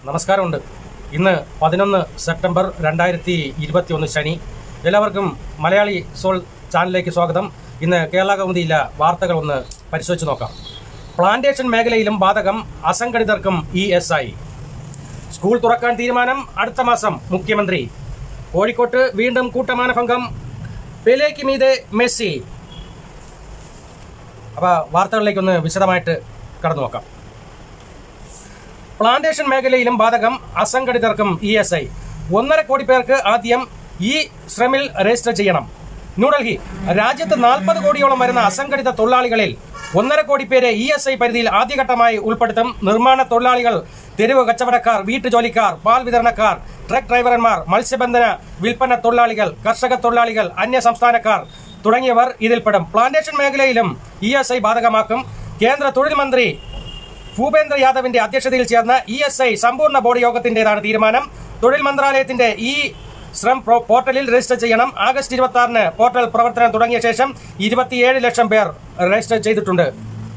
നമസ്കാരമുണ്ട് ഇന്ന് പതിനൊന്ന് സെപ്റ്റംബർ രണ്ടായിരത്തി ഇരുപത്തി ഒന്ന് ശനി എല്ലാവർക്കും മലയാളി സോൾ ചാനലിലേക്ക് സ്വാഗതം ഇന്ന് കേരള കൗമുദിയിലെ വാർത്തകൾ ഒന്ന് പരിശോധിച്ച് നോക്കാം പ്ലാന്റേഷൻ മേഖലയിലും ബാധകം അസംഘടിതർക്കും ഇ എസ് ഐ സ്കൂൾ തുറക്കാൻ തീരുമാനം അടുത്ത മാസം മുഖ്യമന്ത്രി കോഴിക്കോട്ട് വീണ്ടും കൂട്ടമാനഭംഗം പെലേക്ക് മീതെ മെസ്സി അപ്പൊ വാർത്തകളിലേക്കൊന്ന് വിശദമായിട്ട് കടന്നു നോക്കാം പ്ലാന്റേഷൻ മേഖലയിലും ബാധകം അസംഘടിതർക്കും ഇ എസ് ഐ ഒന്നര കോടി പേർക്ക് ആദ്യം ഈ ശ്രമിൽ രജിസ്റ്റർ ചെയ്യണം ന്യൂഡൽഹി രാജ്യത്ത് നാൽപ്പത് കോടിയോളം വരുന്ന അസംഘടിത തൊഴിലാളികളിൽ ഒന്നര കോടി പേരെ ഇ എസ് ഐ പരിധിയിൽ ആദ്യഘട്ടമായി ഉൾപ്പെടുത്തും നിർമ്മാണ തൊഴിലാളികൾ തെരുവ് കച്ചവടക്കാർ വീട്ടുജോലിക്കാർ പാൽ വിതരണക്കാർ ട്രക്ക് ഡ്രൈവർമാർ മത്സ്യബന്ധന വിൽപ്പന തൊഴിലാളികൾ കർഷക തൊഴിലാളികൾ അന്യ സംസ്ഥാനക്കാർ തുടങ്ങിയവർ ഇതിൽപ്പെടും പ്ലാന്റേഷൻ മേഖലയിലും ഇ എസ് ഐ ബാധകമാക്കും കേന്ദ്ര തൊഴിൽ മന്ത്രി ഭൂപേന്ദ്ര യാദവിന്റെ അധ്യക്ഷതയിൽ ചേർന്ന ഇ എസ് ഐ സമ്പൂർണ്ണ ബോർഡ് യോഗത്തിന്റേതാണ് തീരുമാനം തൊഴിൽ മന്ത്രാലയത്തിന്റെ ഈ ശ്രം പ്രോ- പോർട്ടലിൽ രജിസ്റ്റർ ചെയ്യണം ആഗസ്റ്റ് ഇരുപത്തി ആറിന് പോർട്ടൽ പ്രവർത്തനം തുടങ്ങിയ ശേഷം ഇരുപത്തിയേഴ് ലക്ഷം പേർ രജിസ്റ്റർ ചെയ്തിട്ടുണ്ട്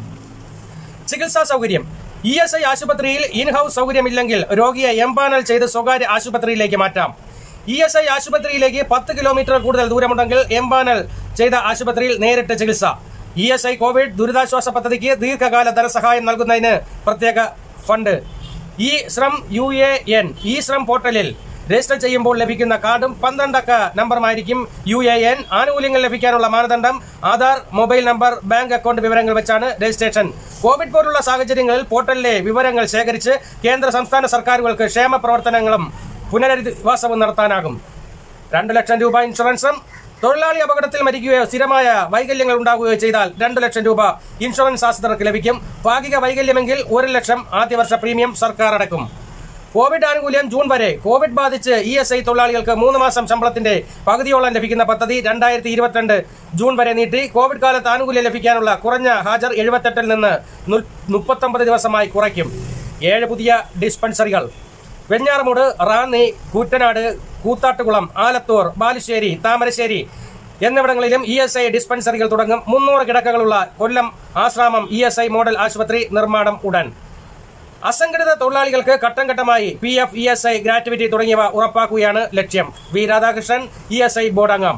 ചികിത്സാ സൗകര്യം ഇ എസ് ഐ ആശുപത്രിയിൽ ഇൻ ഹൌസ് സൗകര്യമില്ലെങ്കിൽ രോഗിയെ എംപാനൽ ചെയ്ത് സ്വകാര്യ ആശുപത്രിയിലേക്ക് മാറ്റാം ഇ എസ് ഐ ആശുപത്രിയിലേക്ക് പത്ത് കിലോമീറ്റർ കൂടുതൽ ദൂരമുണ്ടെങ്കിൽ എംപാനൽ ചെയ്ത ആശുപത്രിയിൽ നേരിട്ട് ചികിത്സ ഇ എസ് ഐ കോവിഡ് ദുരിതാശ്വാസ പദ്ധതിക്ക് ദീർഘകാല ധനസഹായം നൽകുന്നതിന് പ്രത്യേക ഫണ്ട് ഈ ശ്രം യു എ എൻ ഈ ശ്രം പോർട്ടലിൽ രജിസ്റ്റർ ചെയ്യുമ്പോൾ ലഭിക്കുന്ന കാർഡും പന്ത്രണ്ടക്ക നമ്പറുമായിരിക്കും യു എ എൻ ആനുകൂല്യങ്ങൾ ലഭിക്കാനുള്ള മാനദണ്ഡം Aadhaar mobile number bank account വിവരങ്ങൾ വെച്ചാണ് രജിസ്ട്രേഷൻ കോവിഡ് പോലുള്ള സാഹചര്യങ്ങളിൽ പോർട്ടലിലെ വിവരങ്ങൾ ശേഖരിച്ച് കേന്ദ്ര സംസ്ഥാന സർക്കാരുകൾക്ക് ക്ഷേമ പ്രവർത്തനങ്ങളും പുനരധിവാസവും നടത്താനാകും രണ്ട് ലക്ഷം രൂപ ഇൻഷുറൻസും തൊഴിലാളി അപകടത്തിൽ മരിക്കുകയോ സ്ഥിരമായ വൈകല്യങ്ങൾ ഉണ്ടാകുകയോ ചെയ്താൽ രണ്ട് ലക്ഷം രൂപ ഇൻഷുറൻസ് ആസ്പത്രിക്ക് ലഭിക്കും ഭാഗിക വൈകല്യമെങ്കിൽ ഒരു ലക്ഷം ആദ്യവർഷ പ്രീമിയം സർക്കാർ അടക്കും കോവിഡ് ആനുകൂല്യം ജൂൺ വരെ കോവിഡ് ബാധിച്ച് ഇ എസ് ഐ തൊഴിലാളികൾക്ക് മൂന്ന് മാസം ശമ്പളത്തിന്റെ പകുതിയോളം ലഭിക്കുന്ന പദ്ധതി രണ്ടായിരത്തി ഇരുപത്തിരണ്ട് ജൂൺ വരെ നീട്ടി കോവിഡ് കാലത്ത് ആനുകൂല്യം ലഭിക്കാനുള്ള കുറഞ്ഞ ഹാജർ എഴുപത്തെട്ടിൽ നിന്ന് മുപ്പത്തൊമ്പത് ദിവസമായി കുറയ്ക്കും ഏഴ് പുതിയ ഡിസ്പെൻസറികൾ വെഞ്ഞാറമൂട് റാന്നി കൂറ്റനാട് കൂത്താട്ടുകുളം ആലത്തൂർ ബാലുശ്ശേരി താമരശ്ശേരി എന്നിവിടങ്ങളിലും ഇ എസ് ഐ ഡിസ്പെൻസറികൾ തുടങ്ങും മുന്നൂറ് കിടക്കകളുള്ള Kollam Asramam E S I model ആശുപത്രി നിർമ്മാണം ഉടൻ അസംഘടിത തൊഴിലാളികൾക്ക് ഘട്ടം ഘട്ടമായി P F E S I gratuity തുടങ്ങിയവ ഉറപ്പാക്കുകയാണ് ലക്ഷ്യം V Radhakrishnan E S I board അംഗം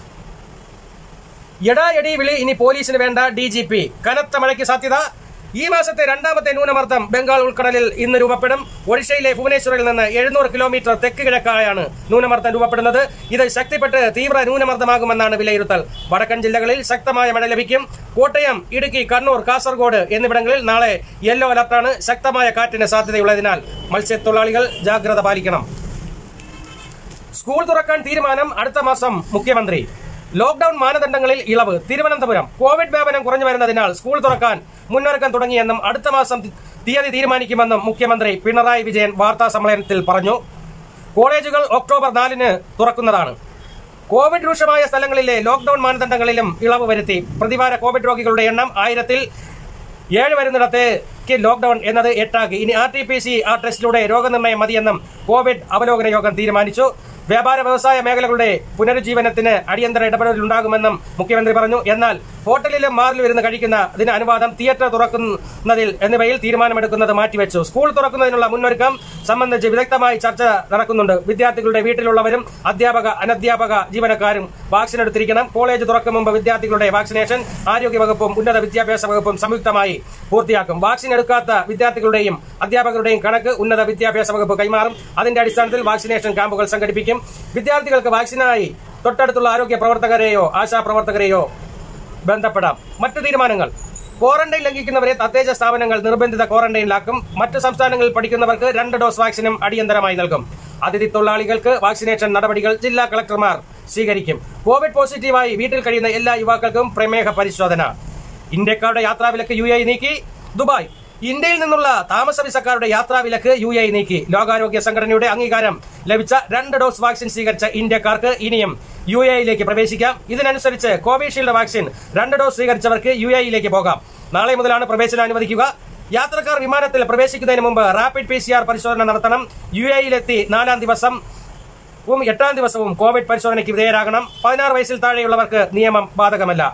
എടായെടി വിളി ഇനി പോലീസിന് വേണ്ട ഡി ജി പി കനത്ത മഴയ്ക്ക് സാധ്യത ഈ മാസത്തെ രണ്ടാമത്തെ ന്യൂനമർദ്ദം ബംഗാൾ ഉൾക്കടലിൽ ഇന്ന് രൂപപ്പെടും ഒഡീഷയിലെ ഭുവനേശ്വറിൽ നിന്ന് എഴുന്നൂറ് കിലോമീറ്റർ തെക്ക് കിഴക്കായാണ് ന്യൂനമർദ്ദം രൂപപ്പെടുന്നത് ഇത് ശക്തിപ്പെട്ട് തീവ്ര ന്യൂനമർദ്ദമാകുമെന്നാണ് വിലയിരുത്തൽ വടക്കൻ ജില്ലകളിൽ ശക്തമായ മഴ ലഭിക്കും കോട്ടയം ഇടുക്കി കണ്ണൂർ കാസർഗോഡ് എന്നിവിടങ്ങളിൽ നാളെ യെല്ലോ അലർട്ടാണ് ശക്തമായ കാറ്റിന് സാധ്യതയുള്ളതിനാൽ മത്സ്യത്തൊഴിലാളികൾ ജാഗ്രത പാലിക്കണം സ്കൂൾ തുറക്കാൻ തീരുമാനം അടുത്ത മാസം മുഖ്യമന്ത്രി ലോക്ഡൌൺ മാനദണ്ഡങ്ങളിൽ ഇളവ് തിരുവനന്തപുരം കോവിഡ് വ്യാപനം കുറഞ്ഞു വരുന്നതിനാൽ സ്കൂൾ തുറക്കാൻ മുന്നൊരുക്കം തുടങ്ങിയെന്നും അടുത്ത മാസം തി- തീയതി തീരുമാനിക്കുമെന്നും മുഖ്യമന്ത്രി പിണറായി വിജയൻ വാർത്താ സമ്മേളനത്തിൽ പറഞ്ഞു കോളേജുകൾ ഒക്ടോബർ നാലിന് തുറക്കുന്നതാണ് കോവിഡ് രൂക്ഷമായ സ്ഥലങ്ങളിലെ ലോക്ഡൌൺ മാനദണ്ഡങ്ങളിലും ഇളവ് വരുത്തി പ്രതിവാര കോവിഡ് രോഗികളുടെ എണ്ണം ആയിരത്തിൽ ഏഴ് വരുന്നിടത്തേക്ക് ലോക്ഡൌൺ എന്നത് എട്ടാക്കി ഇനി R T P C R ടെസ്റ്റിലൂടെ രോഗനിർണയം മതിയെന്നും കോവിഡ് അവലോകന യോഗം തീരുമാനിച്ചു വ്യാപാര വ്യവസായ മേഖലകളുടെ പുനരുജ്ജീവനത്തിന് അടിയന്തര ഇടപെടലുണ്ടാകുമെന്നും മുഖ്യമന്ത്രി പറഞ്ഞു എന്നാൽ ഹോട്ടലിലും ബാറിലും ഇരുന്ന് കഴിക്കുന്നതിന് അനുവാദം തിയേറ്റർ തുറക്കുന്നതിൽ എന്നിവയിൽ തീരുമാനമെടുക്കുന്നത് മാറ്റിവെച്ചു സ്കൂൾ തുറക്കുന്നതിനുള്ള മുന്നൊരുക്കം സംബന്ധിച്ച് വിദഗ്ധമായി ചർച്ച നടക്കുന്നുണ്ട് വിദ്യാർത്ഥികളുടെ വീട്ടിലുള്ളവരും അധ്യാപക അനധ്യാപക ജീവനക്കാരും വാക്സിൻ എടുത്തിരിക്കണം കോളേജ് തുറക്കും മുമ്പ് വിദ്യാർത്ഥികളുടെ വാക്സിനേഷൻ ആരോഗ്യ വകുപ്പും ഉന്നത വിദ്യാഭ്യാസ വകുപ്പും സംയുക്തമായി പൂർത്തിയാക്കും വാക്സിൻ എടുക്കാത്ത വിദ്യാർത്ഥികളുടെയും അധ്യാപകരുടെയും കണക്ക് ഉന്നത വിദ്യാഭ്യാസ വകുപ്പ് കൈമാറും അതിന്റെ അടിസ്ഥാനത്തിൽ വാക്സിനേഷൻ ക്യാമ്പുകൾ സംഘടിപ്പിക്കും വിദ്യാർത്ഥികൾക്ക് വാക്സിനായി തൊട്ടടുത്തുള്ള ആരോഗ്യ പ്രവർത്തകരെയോ ആശാപ്രവർത്തകരെയോ ബന്ധപ്പെടാം മറ്റ് തീരുമാനങ്ങൾ ക്വാറന്റൈൻ ലംഘിക്കുന്നവരെ തദ്ദേശ സ്ഥാപനങ്ങൾ നിർബന്ധിത ക്വാറന്റൈനിലാക്കും മറ്റ് സംസ്ഥാനങ്ങളിൽ പഠിക്കുന്നവർക്ക് രണ്ട് ഡോസ് വാക്സിനും അടിയന്തരമായി നൽകും അതിഥി തൊഴിലാളികൾക്ക് വാക്സിനേഷൻ നടപടികൾ ജില്ലാ കളക്ടർമാർ സ്വീകരിക്കും കോവിഡ് പോസിറ്റീവായി വീട്ടിൽ കഴിയുന്ന എല്ലാ യുവാക്കൾക്കും പ്രമേഹ പരിശോധന ഇന്ത്യക്കാരുടെ യാത്രാവിലക്ക് യു എ നീക്കി ദുബായ് ഇന്ത്യയിൽ നിന്നുള്ള താമസ വിസക്കാരുടെ യാത്രാവിലക്ക് യു എ നീക്കി ലോകാരോഗ്യ സംഘടനയുടെ അംഗീകാരം ലഭിച്ച രണ്ട് ഡോസ് വാക്സിൻ സ്വീകരിച്ച ഇന്ത്യക്കാർക്ക് ഇനിയും യു എയിലേക്ക് പ്രവേശിക്കാം ഇതിനനുസരിച്ച് കോവിഷീൽഡ് വാക്സിൻ രണ്ട് ഡോസ് സ്വീകരിച്ചവർക്ക് യു എയിലേക്ക് പോകാം നാളെ മുതലാണ് പ്രവേശനം അനുവദിക്കുക യാത്രക്കാർ വിമാനത്തിൽ പ്രവേശിക്കുന്നതിന് മുമ്പ് റാപ്പിഡ് പി സി ആർ പരിശോധന നടത്തണം യു എയിലെത്തി നാലാം ദിവസം വും എട്ടാം ദിവസവും കോവിഡ് പരിശോധനയ്ക്ക് വിധേയരാകണം പതിനാറ് വയസ്സിൽ താഴെയുള്ളവർക്ക് നിയമം ബാധകമല്ല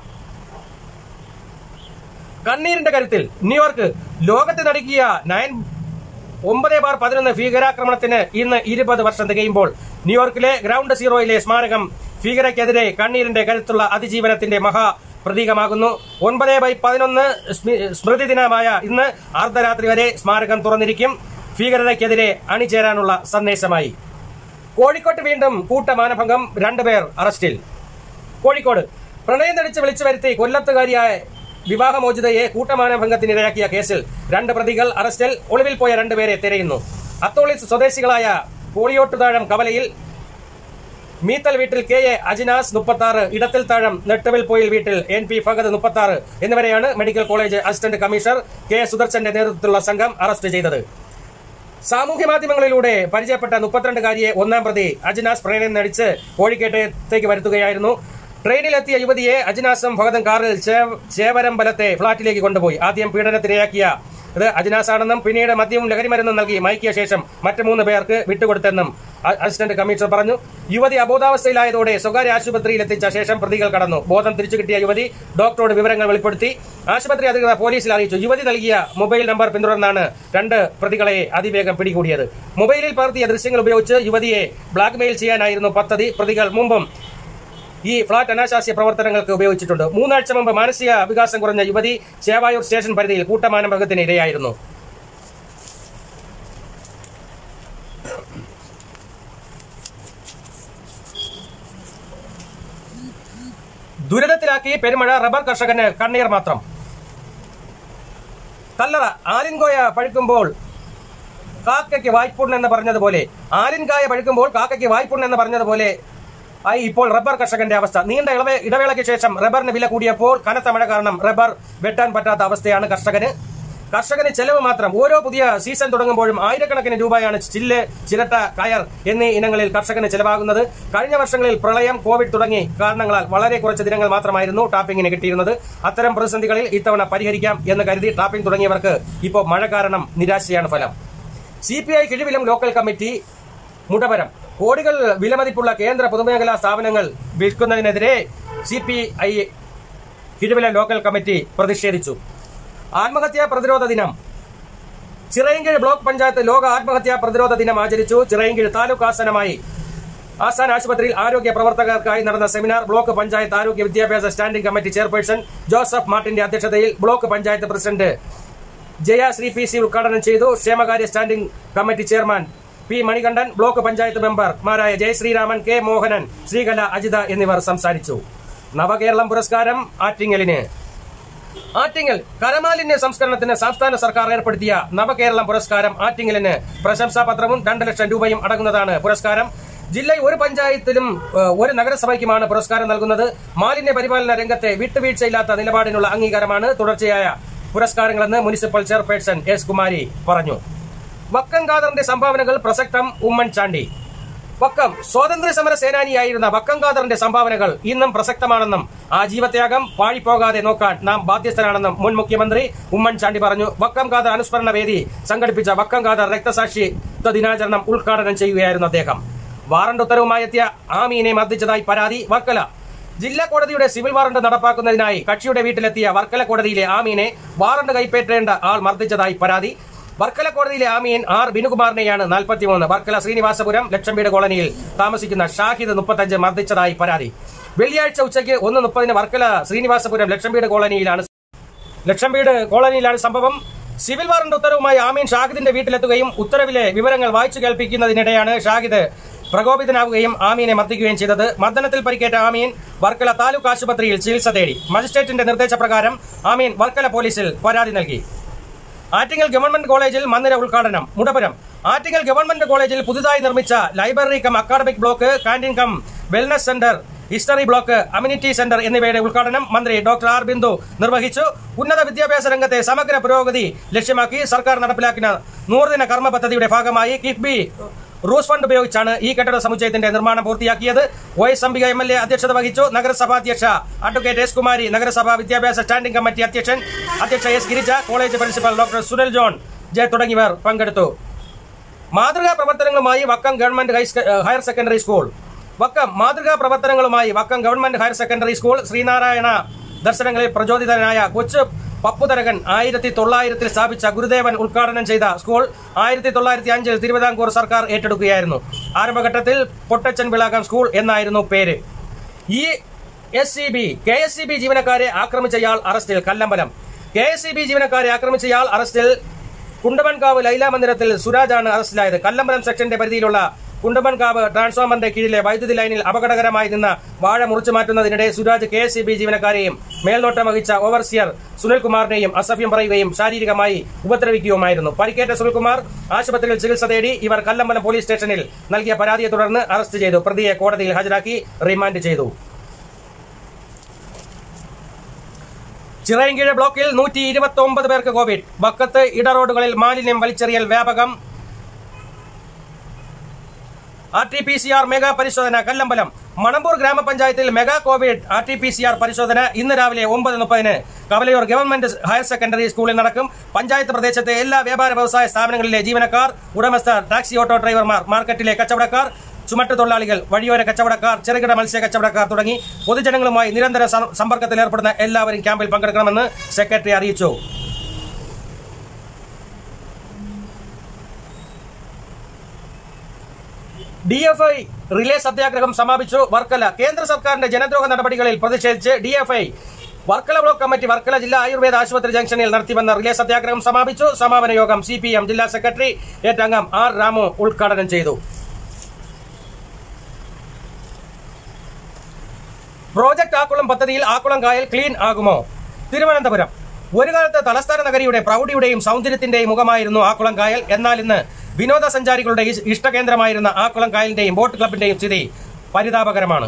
കണ്ണീരിന്റെ കരുത്തിൽ ന്യൂയോർക്ക് ലോകത്തെ നടുക്കിയ നയൻ ഒമ്പത് ബാർ പതിനൊന്ന് ഭീകരാക്രമണത്തിന് ഇന്ന് ഇരുപത് വർഷം തികയുമ്പോൾ ന്യൂയോർക്കിലെ ഗ്രൗണ്ട് സീറോയിലെ സ്മാരകം ഭീകരയ്ക്കെതിരെ കണ്ണീരിന്റെ കരുത്തുള്ള അതിജീവനത്തിന്റെ മഹാ പ്രതീകമാകുന്നു ഒൻപത് ബൈ പതിനൊന്ന് സ്മി- സ്മൃതി ദിനമായ ഇന്ന് അർദ്ധരാത്രി വരെ സ്മാരകം തുറന്നിരിക്കും ഭീകരതയ്ക്കെതിരെ അണിചേരാനുള്ള സന്ദേശമായി കോഴിക്കോട്ട് വീണ്ടും കൂട്ടമാനഭംഗം രണ്ടുപേർ അറസ്റ്റിൽ കോഴിക്കോട് പ്രണയം നടിച്ച് വിളിച്ചു വരുത്തി കൊല്ലത്തുകാരിയായ വിവാഹമോചിതയെ കൂട്ടമാനഭംഗത്തിനിരയാക്കിയ കേസിൽ രണ്ട് പ്രതികൾ അറസ്റ്റിൽ ഒളിവിൽ പോയ രണ്ടുപേരെ തിരയുന്നു അത്തോളി സ്വദേശികളായ പോളിയോട്ടുതാഴം കവലയിൽ മീത്തൽ വീട്ടിൽ കെ എ അജിനാസ് മുപ്പത്തി ആറ് ഇടത്തിൽ താഴം നെട്ടുവിൽ പോയിൽ വീട്ടിൽ എൻ പി ഫഗത് മുപ്പത്തി ആറ് എന്നിവരെയാണ് medical college assistant commissioner K സുദർശന്റെ നേതൃത്വത്തിലുള്ള സംഘം അറസ്റ്റ് ചെയ്തത് സാമൂഹ്യ മാധ്യമങ്ങളിലൂടെ പരിചയപ്പെട്ട മുപ്പത്തിരണ്ടുകാരിയെ ഒന്നാം പ്രതി അജിനാസ് പ്രണയം നടിച്ച് കോഴിക്കോട്ടേക്ക് വരുത്തുകയായിരുന്നു ട്രെയിനിലെത്തിയ യുവതിയെ അജിനാസും ഭഗതും കാറിൽ ചേ- ചേവരമ്പലത്തെ ഫ്ളാറ്റിലേക്ക് കൊണ്ടുപോയി ആദ്യം പീഡനത്തിനിരയാക്കിയ ഇത് അജിനാസാണെന്നും പിന്നീട് മദ്യവും ലഹരിമരുന്നും നൽകി മയക്കിയ ശേഷം മറ്റു മൂന്ന് പേർക്ക് വിട്ടുകൊടുത്തെന്നും അ- അസിസ്റ്റന്റ് കമ്മീഷണർ പറഞ്ഞു യുവതി അബോധാവസ്ഥയിലായതോടെ സ്വകാര്യ ആശുപത്രിയിൽ എത്തിച്ച ശേഷം പ്രതികൾ കടന്നു ബോധം തിരിച്ചു കിട്ടിയ യുവതി ഡോക്ടറോട് വിവരങ്ങൾ വെളിപ്പെടുത്തി ആശുപത്രി അധികൃതർ പോലീസിൽ അറിയിച്ചു യുവതി നൽകിയ മൊബൈൽ നമ്പർ പിന്തുടർന്നാണ് രണ്ട് പ്രതികളെ അതിവേഗം പിടികൂടിയത് മൊബൈലിൽ പകർത്തിയ ദൃശ്യങ്ങൾ ഉപയോഗിച്ച് യുവതിയെ ബ്ലാക്ക്മെയിൽ ചെയ്യാനായിരുന്നു പദ്ധതി പ്രതികൾ മുമ്പും ഈ ഫ്ളാറ്റ് അനാശാസ്യ പ്രവർത്തനങ്ങൾക്ക് ഉപയോഗിച്ചിട്ടുണ്ട് മൂന്നാഴ്ച മുമ്പ് മാനസിക വികാസം കുറഞ്ഞ യുവതി ചേവായൂർ സ്റ്റേഷൻ പരിധിയിൽ കൂട്ടമാനഭംഗത്തിന് ഇരയായിരുന്നു ദുരിതത്തിലാക്കി പെരുമഴ റബ്ബർ കർഷകന് കണ്ണീർ മാത്രം കല്ലറ ആലിൻകോയ പഴുക്കുമ്പോൾ കാക്കയ്ക്ക് വായ്പുണ്ണ് എന്ന് പറഞ്ഞതുപോലെ ആലിൻകായ പഴുക്കുമ്പോൾ കാക്കയ്ക്ക് വായ്പുണ്ണ് എന്ന് പറഞ്ഞതുപോലെ ആയി ഇപ്പോൾ റബ്ബർ കർഷകന്റെ അവസ്ഥ നീണ്ട ഇളവ ഇടവേളയ്ക്ക് ശേഷം റബ്ബറിന് വില കൂടിയപ്പോൾ കനത്ത മഴ കാരണം റബ്ബർ വെട്ടാൻ പറ്റാത്ത അവസ്ഥയാണ് കർഷകന് കർഷകന് ചെലവ് മാത്രം ഓരോ പുതിയ സീസൺ തുടങ്ങുമ്പോഴും ആയിരക്കണക്കിന് രൂപയാണ് ചില്ല് ചിരട്ട കയർ എന്നീ ഇനങ്ങളിൽ കർഷകന് ചെലവാകുന്നത് കഴിഞ്ഞ വർഷങ്ങളിൽ പ്രളയം കോവിഡ് തുടങ്ങി കാരണങ്ങളാൽ വളരെ കുറച്ച് ദിനങ്ങൾ മാത്രമായിരുന്നു ടാപ്പിംഗിന് കിട്ടിയിരുന്നത് അത്തരം പ്രതിസന്ധികളിൽ ഇത്തവണ പരിഹരിക്കാം എന്ന് കരുതി ടാപ്പിംഗ് തുടങ്ങിയവർക്ക് ഇപ്പോൾ മഴ കാരണം നിരാശയാണ് ഫലം സി പി ഐ കിഴിവിലും ലോക്കൽ കമ്മിറ്റി മുടവരം കോടികൾ വിലമതിപ്പുള്ള കേന്ദ്ര പൊതുമേഖലാ സ്ഥാപനങ്ങൾ വിൽക്കുന്നതിനെതിരെ സി പി ഐ കിഴിവിലം ലോക്കൽ കമ്മിറ്റി പ്രതിഷേധിച്ചു ആത്മഹത്യാ പ്രതിരോധ ദിനം ചിറയൻകീഴ് ബ്ലോക്ക് പഞ്ചായത്ത് ലോക ആത്മഹത്യാ പ്രതിരോധ ദിനം ആചരിച്ചു ചിറയൻകീഴ് താലൂക്ക് ആസനമായി ആസ്ഥാന ആശുപത്രിയിൽ ആരോഗ്യ പ്രവർത്തകർക്കായി നടന്ന സെമിനാർ ബ്ലോക്ക് പഞ്ചായത്ത് ആരോഗ്യ വിദ്യാഭ്യാസ സ്റ്റാൻഡിംഗ് കമ്മിറ്റി ചെയർപേഴ്സൺ ജോസഫ് മാർട്ടിന്റെ അധ്യക്ഷതയിൽ block panchayat president Jayasree P C ഉദ്ഘാടനം ചെയ്തു ക്ഷേമകാര്യ standing committee chairman P Manikandan block panchayat മെമ്പർമാരായ ജയശ്രീരാമൻ കെ മോഹനൻ ശ്രീകല അജിത എന്നിവർ സംസാരിച്ചു നവകേരളം പുരസ്കാരം ആറ്റിങ്ങലിന് ആറ്റിങ്ങൽ കരമാലിന്യ സംസ്കരണത്തിന് സംസ്ഥാന സർക്കാർ ഏർപ്പെടുത്തിയ നവകേരളം പുരസ്കാരം ആറ്റിങ്ങലിന് പ്രശംസാ പത്രവും രണ്ട് ലക്ഷം രൂപയും അടങ്ങുന്നതാണ് പുരസ്കാരം ജില്ലയിൽ ഒരു പഞ്ചായത്തിലും ഏഹ്, ഒരു നഗരസഭയ്ക്കുമാണ് പുരസ്കാരം നൽകുന്നത് മാലിന്യ പരിപാലന രംഗത്തെ വിട്ടുവീഴ്ചയില്ലാത്ത നിലപാടിനുള്ള അംഗീകാരമാണ് തുടർച്ചയായ പുരസ്കാരങ്ങളെന്ന് മുനിസിപ്പൽ ചെയർപേഴ്സൺ എസ് കുമാരി പറഞ്ഞു വക്കം ഖാദറിന്റെ സംഭാവനകൾ പ്രസക്തം ഉമ്മൻചാണ്ടി വക്കം സ്വാതന്ത്ര്യ സമര സേനാനിയായിരുന്ന വക്കം ഖാദറിന്റെ സംഭാവനകൾ ഇന്നും പ്രസക്തമാണെന്നും ആ ജീവത്യാഗം പാഴിപ്പോകാതെ നോക്കാൻ നാം ബാധ്യസ്ഥരാണെന്നും മുൻ മുഖ്യമന്ത്രി ഉമ്മൻചാണ്ടി പറഞ്ഞു വക്കം ഖാദർ അനുസ്മരണ വേദി സംഘടിപ്പിച്ച വക്കം ഖാദർ രക്തസാക്ഷിത്വ ദിനാചരണം ഉദ്ഘാടനം ചെയ്യുകയായിരുന്നു അദ്ദേഹം വാറണ്ട് ഉത്തരവുമായി എത്തിയ ആമീനെ മർദ്ദിച്ചതായി പരാതി വർക്കല ജില്ലാ കോടതിയുടെ സിവിൽ വാറണ്ട് നടപ്പാക്കുന്നതിനായി കക്ഷിയുടെ വീട്ടിലെത്തിയ വർക്കല കോടതിയിലെ ആമീനെ വാറണ്ട് കൈപ്പറ്റേണ്ട ആൾ മർദ്ദിച്ചതായി പരാതി വർക്കല കോടതിയിലെ ആമീൻ ആർ ബിനുകുമാറിനെയാണ് നാൽപ്പത്തിമൂന്ന് വർക്കല ശ്രീനിവാസപുരം ലക്ഷംവീട് കോളനിയിൽ താമസിക്കുന്ന ഷാഹിദ് മുപ്പത്തഞ്ച് മർദ്ദിച്ചതായി പരാതി വെള്ളിയാഴ്ച ഉച്ചയ്ക്ക് ഒന്ന് മുപ്പതിന് വർക്കല ശ്രീനിവാസപുരം ലക്ഷംവീട് കോളനിയിലാണ് ലക്ഷംവീട് കോളനിയിലാണ് സംഭവം സിവിൽ വാറണ്ട് ഉത്തരവുമായി ആമീൻ ഷാഹിദിന്റെ വീട്ടിലെത്തുകയും ഉത്തരവിലെ വിവരങ്ങൾ വായിച്ചു കേൾപ്പിക്കുന്നതിനിടെയാണ് ഷാഹിദ് പ്രകോപിതനാവുകയും ആമീനെ മർദ്ദിക്കുകയും ചെയ്തത് മർദ്ദനത്തിൽ പരിക്കേറ്റ ആമീൻ വർക്കല താലൂക്ക് ആശുപത്രിയിൽ ചികിത്സ തേടി മജിസ്ട്രേറ്റിന്റെ നിർദ്ദേശപ്രകാരം ആമീൻ വർക്കല പോലീസിൽ പരാതി നൽകി ആറ്റിങ്ങൽ ഗവൺമെന്റ് കോളേജിൽ മന്ദിര ഉദ്ഘാടനം മുടപുരം ആറ്റിങ്ങൽ ഗവൺമെന്റ് കോളേജിൽ പുതുതായി നിർമ്മിച്ച library cum academic block canteen cum wellness centre history block amenity centre എന്നിവയുടെ ഉദ്ഘാടനം മന്ത്രി ഡോക്ടർ ആർ ബിന്ദു നിർവഹിച്ചു ഉന്നത വിദ്യാഭ്യാസ രംഗത്തെ സമഗ്ര പുരോഗതി ലക്ഷ്യമാക്കി സർക്കാർ നടപ്പിലാക്കുന്ന നൂറുദിന കർമ്മ പദ്ധതിയുടെ ഭാഗമായി കിഫ്ബി റൂസ് ഫണ്ട് ഉപയോഗിച്ചാണ് ഈ കെട്ടിട സമുച്ചയത്തിന്റെ നിർമ്മാണം പൂർത്തിയാക്കിയത് O S Ambika M L A അധ്യക്ഷത വഹിച്ചു നഗരസഭാ അധ്യക്ഷ അഡ്വക്കേറ്റ് എസ് കുമാരി നഗരസഭാ വിദ്യാഭ്യാസ സ്റ്റാൻഡിംഗ് കമ്മിറ്റി അധ്യക്ഷൻ അധ്യക്ഷ S Girija college principal doctor Sunil John J തുടങ്ങിയവർ പങ്കെടുത്തു മാതൃകാ പ്രവർത്തനങ്ങളുമായി Vakkam government high- uh higher secondary school Vakkam മാതൃകാ പ്രവർത്തനങ്ങളുമായി Vakkam government higher secondary school Sreenarayana ദർശനങ്ങളിൽ പ്രചോദിതനായ കൊച്ചു പപ്പുതരകൻ ആയിരത്തി തൊള്ളായിരത്തിൽ സ്ഥാപിച്ച ഗുരുദേവൻ ഉദ്ഘാടനം ചെയ്ത സ്കൂൾ ആയിരത്തി തൊള്ളായിരത്തി അഞ്ചിൽ തിരുവിതാംകൂർ സർക്കാർ ഏറ്റെടുക്കുകയായിരുന്നു ആരംഭഘട്ടത്തിൽ പൊട്ടച്ചൻ വിളാകം സ്കൂൾ എന്നായിരുന്നു പേര് ഈ S C B K S C B ജീവനക്കാരെ ആക്രമിച്ചയാൾ അറസ്റ്റിൽ Kallambalam K S C B ജീവനക്കാരെ ആക്രമിച്ചയാൾ അറസ്റ്റിൽ കുണ്ടമൺകാവ് ലൈല മന്ദിരത്തിൽ സുരാജാണ് അറസ്റ്റിലായത് കല്ലമ്പലം സെക്ഷന്റെ പരിധിയിലുള്ള കുണ്ടമൺകാവ് ട്രാൻസ്ഫോമറിന്റെ കീഴിലെ വൈദ്യുതി ലൈനിൽ അപകടകരമായി നിന്ന വാഴ മുറിച്ചു മാറ്റുന്നതിനിടെ Suraj K S C B ജീവനക്കാരെയും മേൽനോട്ടം വഹിച്ച ഓവർസിയർ സുനിൽകുമാറിനെയും അസഭ്യം പറയുകയും ശാരീരികമായി ഉപദ്രവിക്കുകയുമായിരുന്നു പരിക്കേറ്റ സുനിൽകുമാർ ആശുപത്രിയിൽ ചികിത്സ തേടി ഇവർ കല്ലമ്പലം പോലീസ് സ്റ്റേഷനിൽ നൽകിയ പരാതിയെ തുടർന്ന് അറസ്റ്റ് ചെയ്തു പ്രതിയെ കോടതിയിൽ ഹാജരാക്കി റിമാൻഡ് ചെയ്തു ചിറയൻകീഴ് ബ്ലോക്കിൽ നൂറ്റി ഇരുപത്തി ഒമ്പത് പേർക്ക് കോവിഡ് വക്കത്ത് ഇടറോഡുകളിൽ മാലിന്യം വലിച്ചെറിയൽ വ്യാപകം R T P C R mega പരിശോധന കല്ലമ്പലം മണമ്പൂർ ഗ്രാമപഞ്ചായത്തിൽ mega Covid R T P C R പരിശോധന ഇന്ന് രാവിലെ ഒമ്പത് മുപ്പതിന് കവലയൂർ ഗവൺമെന്റ് ഹയർ സെക്കൻഡറി സ്കൂളിൽ നടക്കും പഞ്ചായത്ത് പ്രദേശത്തെ എല്ലാ വ്യാപാര വ്യവസായ സ്ഥാപനങ്ങളിലെ ജീവനക്കാർ ഉടമസ്ഥർ ടാക്സി ഓട്ടോ ഡ്രൈവർമാർ മാർക്കറ്റിലെ കച്ചവടക്കാർ ചുമട്ട് തൊഴിലാളികൾ വഴിയോര കച്ചവടക്കാർ ചെറുകിട മത്സ്യ കച്ചവടക്കാർ തുടങ്ങി പൊതുജനങ്ങളുമായി നിരന്തര സം- സമ്പർക്കത്തിൽ ഏർപ്പെടുന്ന എല്ലാവരും ക്യാമ്പിൽ പങ്കെടുക്കണമെന്ന് സെക്രട്ടറി അറിയിച്ചു ഡി എഫ് ഐ റിലേ സത്യാഗ്രഹം സമാപിച്ചു വർക്കല കേന്ദ്ര സർക്കാരിന്റെ ജനദ്രോഹ നടപടികളിൽ പ്രതിഷേധിച്ച് D F I Varkala block committee Varkala ജില്ലാ ആയുർവേദ ആശുപത്രി ജംഗ്ഷനിൽ നടത്തിവന്ന റിലേ സത്യാഗ്രഹം സമാപിച്ചു സമാപന യോഗം സി പി എം ജില്ലാ സെക്രട്ടറി ഏറ്റംഗം ആർ രാമു ഉദ്ഘാടനം ചെയ്തു പ്രോജക്ട് ആക്കുളം പദ്ധതിയിൽ ആക്കുളം കായൽ ക്ലീൻ ആകുമോ തിരുവനന്തപുരം ഒരു കാലത്ത് തലസ്ഥാന നഗരിയുടെ പ്രൗഢിയുടെയും സൗന്ദര്യത്തിന്റെയും മുഖമായിരുന്നു ആക്കുളം കായൽ എന്നാൽ ഇന്ന് വിനോദസഞ്ചാരികളുടെ ഇഷ്- ഇഷ്ടകേന്ദ്രമായിരുന്ന ആക്കുളം കായലിന്റെയും ബോട്ട് ക്ലബിന്റെയും സ്ഥിതി പരിതാപകരമാണ്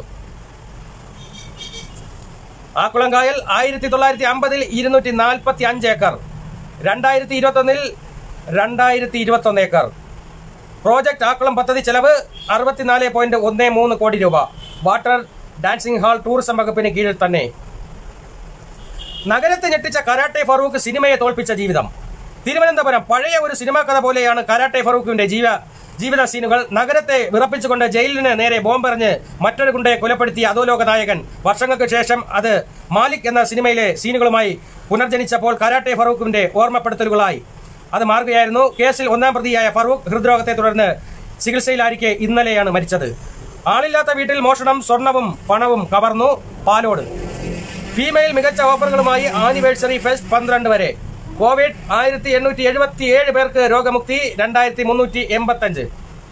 ആക്കുളം കായൽ ആയിരത്തി തൊള്ളായിരത്തി അമ്പതിൽ ഇരുന്നൂറ്റി നാൽപ്പത്തി അഞ്ച് ഏക്കർ രണ്ടായിരത്തി ഇരുപത്തൊന്നിൽ രണ്ടായിരത്തി ഇരുപത്തൊന്ന് ഏക്കർ പ്രോജക്ട് ആക്കുളം പദ്ധതി ചെലവ് അറുപത്തിനാല് പോയിന്റ് ഒന്ന് മൂന്ന് കോടി രൂപ വാട്ടർ ഡാൻസിംഗ് ഹാൾ ടൂറിസം വകുപ്പിന് കീഴിൽ തന്നെ നഗരത്തെ ഞെട്ടിച്ച കരാട്ടെ ഫറൂഖ് സിനിമയെ തോൽപ്പിച്ച ജീവിതം തിരുവനന്തപുരം പഴയ ഒരു സിനിമാ കഥ പോലെയാണ് കരാട്ടെ ഫറൂഖിന്റെ ജീവ ജീവിത സീനുകൾ നഗരത്തെ വിറപ്പിച്ചുകൊണ്ട് ജയിലിന് നേരെ ബോംബെറിഞ്ഞ് മറ്റൊരു ഗുണ്ടയെ കൊലപ്പെടുത്തിയ അധോലോക നായകൻ വർഷങ്ങൾക്ക് ശേഷം അത് മാലിക് എന്ന സിനിമയിലെ സീനുകളുമായി പുനർജനിച്ചപ്പോൾ കരാട്ടെ ഫറൂഖിന്റെ ഓർമ്മപ്പെടുത്തലുകളായി അത് മാറുകയായിരുന്നു കേസിൽ ഒന്നാം പ്രതിയായ ഫറൂഖ് ഹൃദ്രോഗത്തെ തുടർന്ന് ചികിത്സയിലായിരിക്കെ ഇന്നലെയാണ് മരിച്ചത് ആളില്ലാത്ത വീട്ടിൽ മോഷണം സ്വർണവും പണവും കവർന്നു പാലോട് ഫീമെയിൽ മികച്ച ഓഫറുകളുമായി ആനിവേഴ്സറി ഫെസ്റ്റ് പന്ത്രണ്ട് വരെ കോവിഡ് ആയിരത്തി എണ്ണൂറ്റി എഴുപത്തി ഏഴ് പേർക്ക് രോഗമുക്തി രണ്ടായിരത്തി മുന്നൂറ്റി എൺപത്തി അഞ്ച്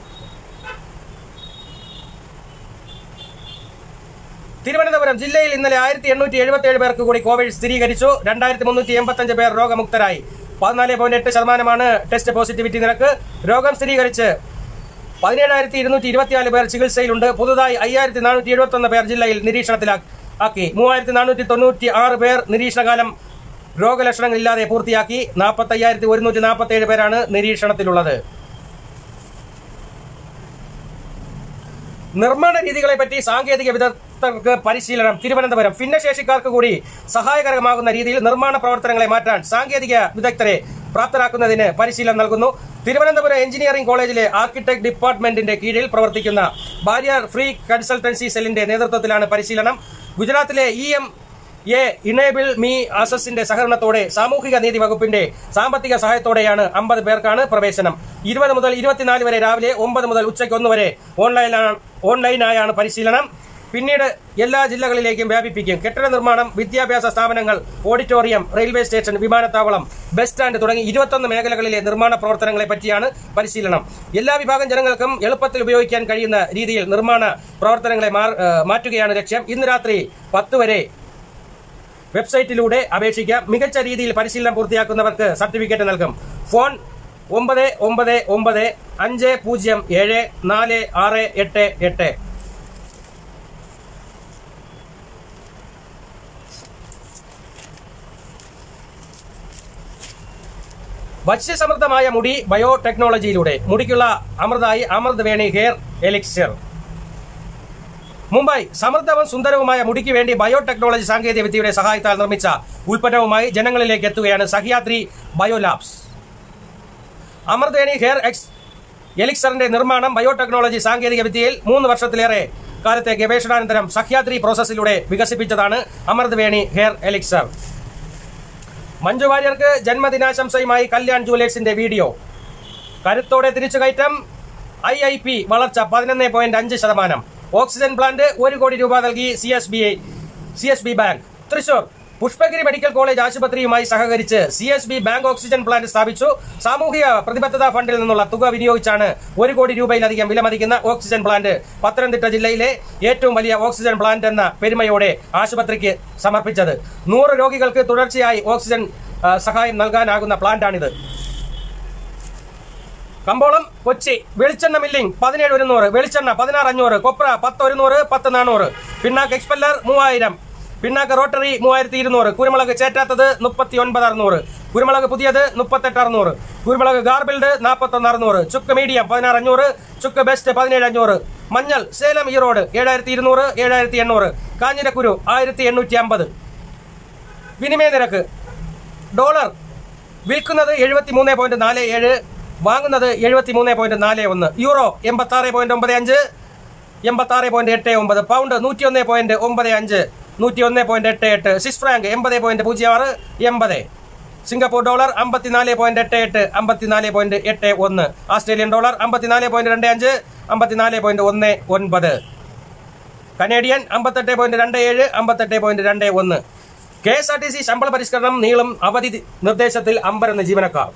തിരുവനന്തപുരം ജില്ലയിൽ ഇന്നലെ ആയിരത്തി എണ്ണൂറ്റി എഴുപത്തി ഏഴ് പേർക്ക് കൂടി കോവിഡ് സ്ഥിരീകരിച്ചു രണ്ടായിരത്തി മുന്നൂറ്റി എൺപത്തി അഞ്ച് പേർ രോഗമുക്തരായി പതിനാല് പോയിന്റ് എട്ട് ശതമാനമാണ് ടെസ്റ്റ് പോസിറ്റിവിറ്റി നിരക്ക് രോഗം സ്ഥിരീകരിച്ച് പതിനേഴായിരത്തി ഇരുന്നൂറ്റി ഇരുപത്തിനാല് പേർ ചികിത്സയിലുണ്ട് പുതുതായി അയ്യായിരത്തി നാനൂറ്റി എഴുപത്തി ഒന്ന് പേർ ജില്ലയിൽ നിരീക്ഷണത്തിലാക്കി മൂവായിരത്തി നാനൂറ്റി തൊണ്ണൂറ്റി ആറ് പേർ നിരീക്ഷണകാലം രോഗലക്ഷണങ്ങളില്ലാതെ പൂർത്തിയാക്കി നാൽപ്പത്തി അയ്യായിരത്തി ഒരുന്നൂറ്റി നാൽപ്പത്തി ഏഴ് പേരാണ് നിരീക്ഷണത്തിലുള്ളത് നിർമ്മാണ രീതികളെ പറ്റി സാങ്കേതിക വിദഗ്ധർക്ക് പരിശീലനം തിരുവനന്തപുരം ഭിന്നശേഷിക്കാർക്ക് കൂടി സഹായകരമാകുന്ന രീതിയിൽ നിർമ്മാണ പ്രവർത്തനങ്ങളെ മാറ്റാൻ സാങ്കേതിക വിദഗ്ധരെ പ്രാപ്തരാക്കുന്നതിന് പരിശീലനം നൽകുന്നു തിരുവനന്തപുരം എഞ്ചിനീയറിംഗ് കോളേജിലെ ആർക്കിടെക്ട് ഡിപ്പാർട്ട്മെന്റിന്റെ കീഴിൽ പ്രവർത്തിക്കുന്ന ബാരിയർ ഫ്രീ കൺസൾട്ടൻസി സെല്ലിന്റെ നേതൃത്വത്തിലാണ് പരിശീലനം ഗുജറാത്തിലെ E M A enable me അസസിന്റെ സഹകരണത്തോടെ സാമൂഹിക നീതി വകുപ്പിന്റെ സാമ്പത്തിക സഹായത്തോടെയാണ് അമ്പത് പേർക്കാണ് പ്രവേശനം ഇരുപത് മുതൽ ഇരുപത്തിനാല് വരെ രാവിലെ ഒമ്പത് മുതൽ ഉച്ചയ്ക്ക് ഒന്ന് വരെ ഓൺലൈനാണ് ഓൺലൈനായാണ് പരിശീലനം പിന്നീട് എല്ലാ ജില്ലകളിലേക്കും വ്യാപിപ്പിക്കും കെട്ടിട നിർമ്മാണം വിദ്യാഭ്യാസ സ്ഥാപനങ്ങൾ ഓഡിറ്റോറിയം റെയിൽവേ സ്റ്റേഷൻ വിമാനത്താവളം ബസ് സ്റ്റാൻഡ് തുടങ്ങി ഇരുപത്തൊന്ന് മേഖലകളിലെ നിർമ്മാണ പ്രവർത്തനങ്ങളെ പറ്റിയാണ് പരിശീലനം എല്ലാ വിഭാഗം ജനങ്ങൾക്കും എളുപ്പത്തിൽ ഉപയോഗിക്കാൻ കഴിയുന്ന രീതിയിൽ നിർമ്മാണ പ്രവർത്തനങ്ങളെ മാർ- ഏഹ് മാറ്റുകയാണ് ലക്ഷ്യം ഇന്ന് രാത്രി പത്ത് വരെ വെബ്സൈറ്റിലൂടെ അപേക്ഷിക്കാം മികച്ച രീതിയിൽ പരിശീലനം പൂർത്തിയാക്കുന്നവർക്ക് സർട്ടിഫിക്കറ്റ് നൽകും ഫോൺ ഒമ്പത് ഒമ്പത് ഒമ്പത് അഞ്ച് പൂജ്യം ഏഴ് നാല് ആറ് എട്ട് എട്ട് ഭക്ഷ്യസമൃദ്ധമായ മുടി ബയോടെക്നോളജിയിലൂടെ മുടിക്കുള്ള അമൃതായി അമൃത് വേണി ഹെയർ എലിക്സിർ മുംബൈ സമൃദ്ധവും സുന്ദരവുമായ മുടിക്ക് വേണ്ടി ബയോടെക്നോളജി സാങ്കേതിക വിദ്യയുടെ സഹായത്താൽ നിർമ്മിച്ച ഉൽപ്പന്നവുമായി ജനങ്ങളിലേക്ക് എത്തുകയാണ് സഹ്യാദ്രി ബയോലാബ്സ് അമൃതേണി ഹെയർ എക്സ് എലിക്സറിന്റെ നിർമ്മാണം ബയോടെക്നോളജി സാങ്കേതിക വിദ്യയിൽ മൂന്ന് വർഷത്തിലേറെ കാലത്തെ ഗവേഷണാനന്തരം സഹ്യാദ്രി പ്രോസസ്സിലൂടെ വികസിപ്പിച്ചതാണ് അമൃത് വേണി ഹെയർ എലിക്സർ മഞ്ജു വാര്യർക്ക് ജന്മദിനാശംസയുമായി കല്യാൺ ജുവലേഴ്സിന്റെ വീഡിയോ കരുത്തോടെ തിരിച്ചുകയറ്റം ഐ ഐ പി വളർച്ച പതിനൊന്ന് പോയിന്റ് അഞ്ച് ശതമാനം ഓക്സിജൻ പ്ലാന്റ് ഒരു കോടി രൂപ നൽകി C S B C S B bank Thrissur Pushpagiri medical college ആശുപത്രിയുമായി സഹകരിച്ച് C S B bank oxygen plant സ്ഥാപിച്ചു സാമൂഹിക പ്രതിബദ്ധതാ ഫണ്ടിൽ നിന്നുള്ള തുക വിനിയോഗിച്ചാണ് ഒരു കോടി രൂപയിലധികം വിലമതിക്കുന്ന ഓക്സിജൻ പ്ലാന്റ് പത്തനംതിട്ട ജില്ലയിലെ ഏറ്റവും വലിയ ഓക്സിജൻ പ്ലാന്റ് എന്ന പെരുമയോടെ ആശുപത്രിക്ക് സമർപ്പിച്ചത് നൂറ് രോഗികൾക്ക് തുടർച്ചയായി ഓക്സിജൻ ആ, സഹായം നൽകാനാകുന്ന പ്ലാന്റാണിത് കമ്പോളം കൊച്ചി വെളിച്ചെണ്ണ മില്ലിംഗ് പതിനേഴ് ഒരുന്നൂറ് വെളിച്ചെണ്ണ പതിനാറ് അഞ്ഞൂറ് കൊപ്ര പത്ത് ഒരുന്നൂറ് പത്ത് നാനൂറ് പിണ്ണാക്ക് എക്സ്പെല്ലർ മൂവായിരം പിണ്ണാക്ക് റോട്ടറി മൂവായിരത്തി ഇരുന്നൂറ് കുരുമുളക് ചേറ്റാത്തത് മുപ്പത്തി ഒൻപത് അറുന്നൂറ് കുരുമുളക് പുതിയത് മുപ്പത്തെട്ട് അറുന്നൂറ് കുരുമുളക് ഗാർബിൾഡ് നാൽപ്പത്തൊന്ന് അറുന്നൂറ് ചുക്ക് മീഡിയം പതിനാറ് അഞ്ഞൂറ് ചുക്ക് ബെസ്റ്റ് പതിനേഴ് അഞ്ഞൂറ് മഞ്ഞൾ സേലം ഈറോഡ് ഏഴായിരത്തി ഇരുന്നൂറ് ഏഴായിരത്തി എണ്ണൂറ് കാഞ്ഞിരക്കുരു ആയിരത്തി എണ്ണൂറ്റി അമ്പത് വിനിമയ നിരക്ക് ഡോളർ വിൽക്കുന്നത് എഴുപത്തി മൂന്ന് പോയിന്റ് നാല് ഏഴ് വാങ്ങുന്നത് എഴുപത്തി മൂന്ന് പോയിന്റ് നാല് ഒന്ന് യൂറോ എൺപത്തി ആറ് പോയിന്റ് ഒമ്പത് അഞ്ച് എൺപത്തി ആറ് പോയിന്റ് എട്ട് ഒമ്പത് പൗണ്ട് നൂറ്റി ഒന്ന് പോയിന്റ് ഒമ്പത് അഞ്ച് നൂറ്റി ഒന്ന് പോയിന്റ് എട്ട് എട്ട് സ്വിസ് ഫ്രാങ്ക് എൺപത് പോയിന്റ് പൂജ്യം ആറ് എൺപത് സിംഗപ്പൂർ ഡോളർ അമ്പത്തിനാല് പോയിന്റ് എട്ട് എട്ട് അമ്പത്തിനാല് പോയിന്റ് എട്ട് ഒന്ന് ഓസ്ട്രേലിയൻ ഡോളർ അമ്പത്തിനാല് പോയിന്റ് രണ്ട് അഞ്ച് അമ്പത്തിനാല് പോയിന്റ് ഒന്ന് ഒൻപത് കനേഡിയൻ അമ്പത്തെട്ട് പോയിന്റ് രണ്ട് ഏഴ് അമ്പത്തെട്ട് പോയിന്റ് രണ്ട് ഒന്ന് K S R T C ശമ്പള പരിഷ്കരണം നീളും അവധി നിർദ്ദേശത്തിൽ അമ്പരന്ന് ജീവനക്കാർ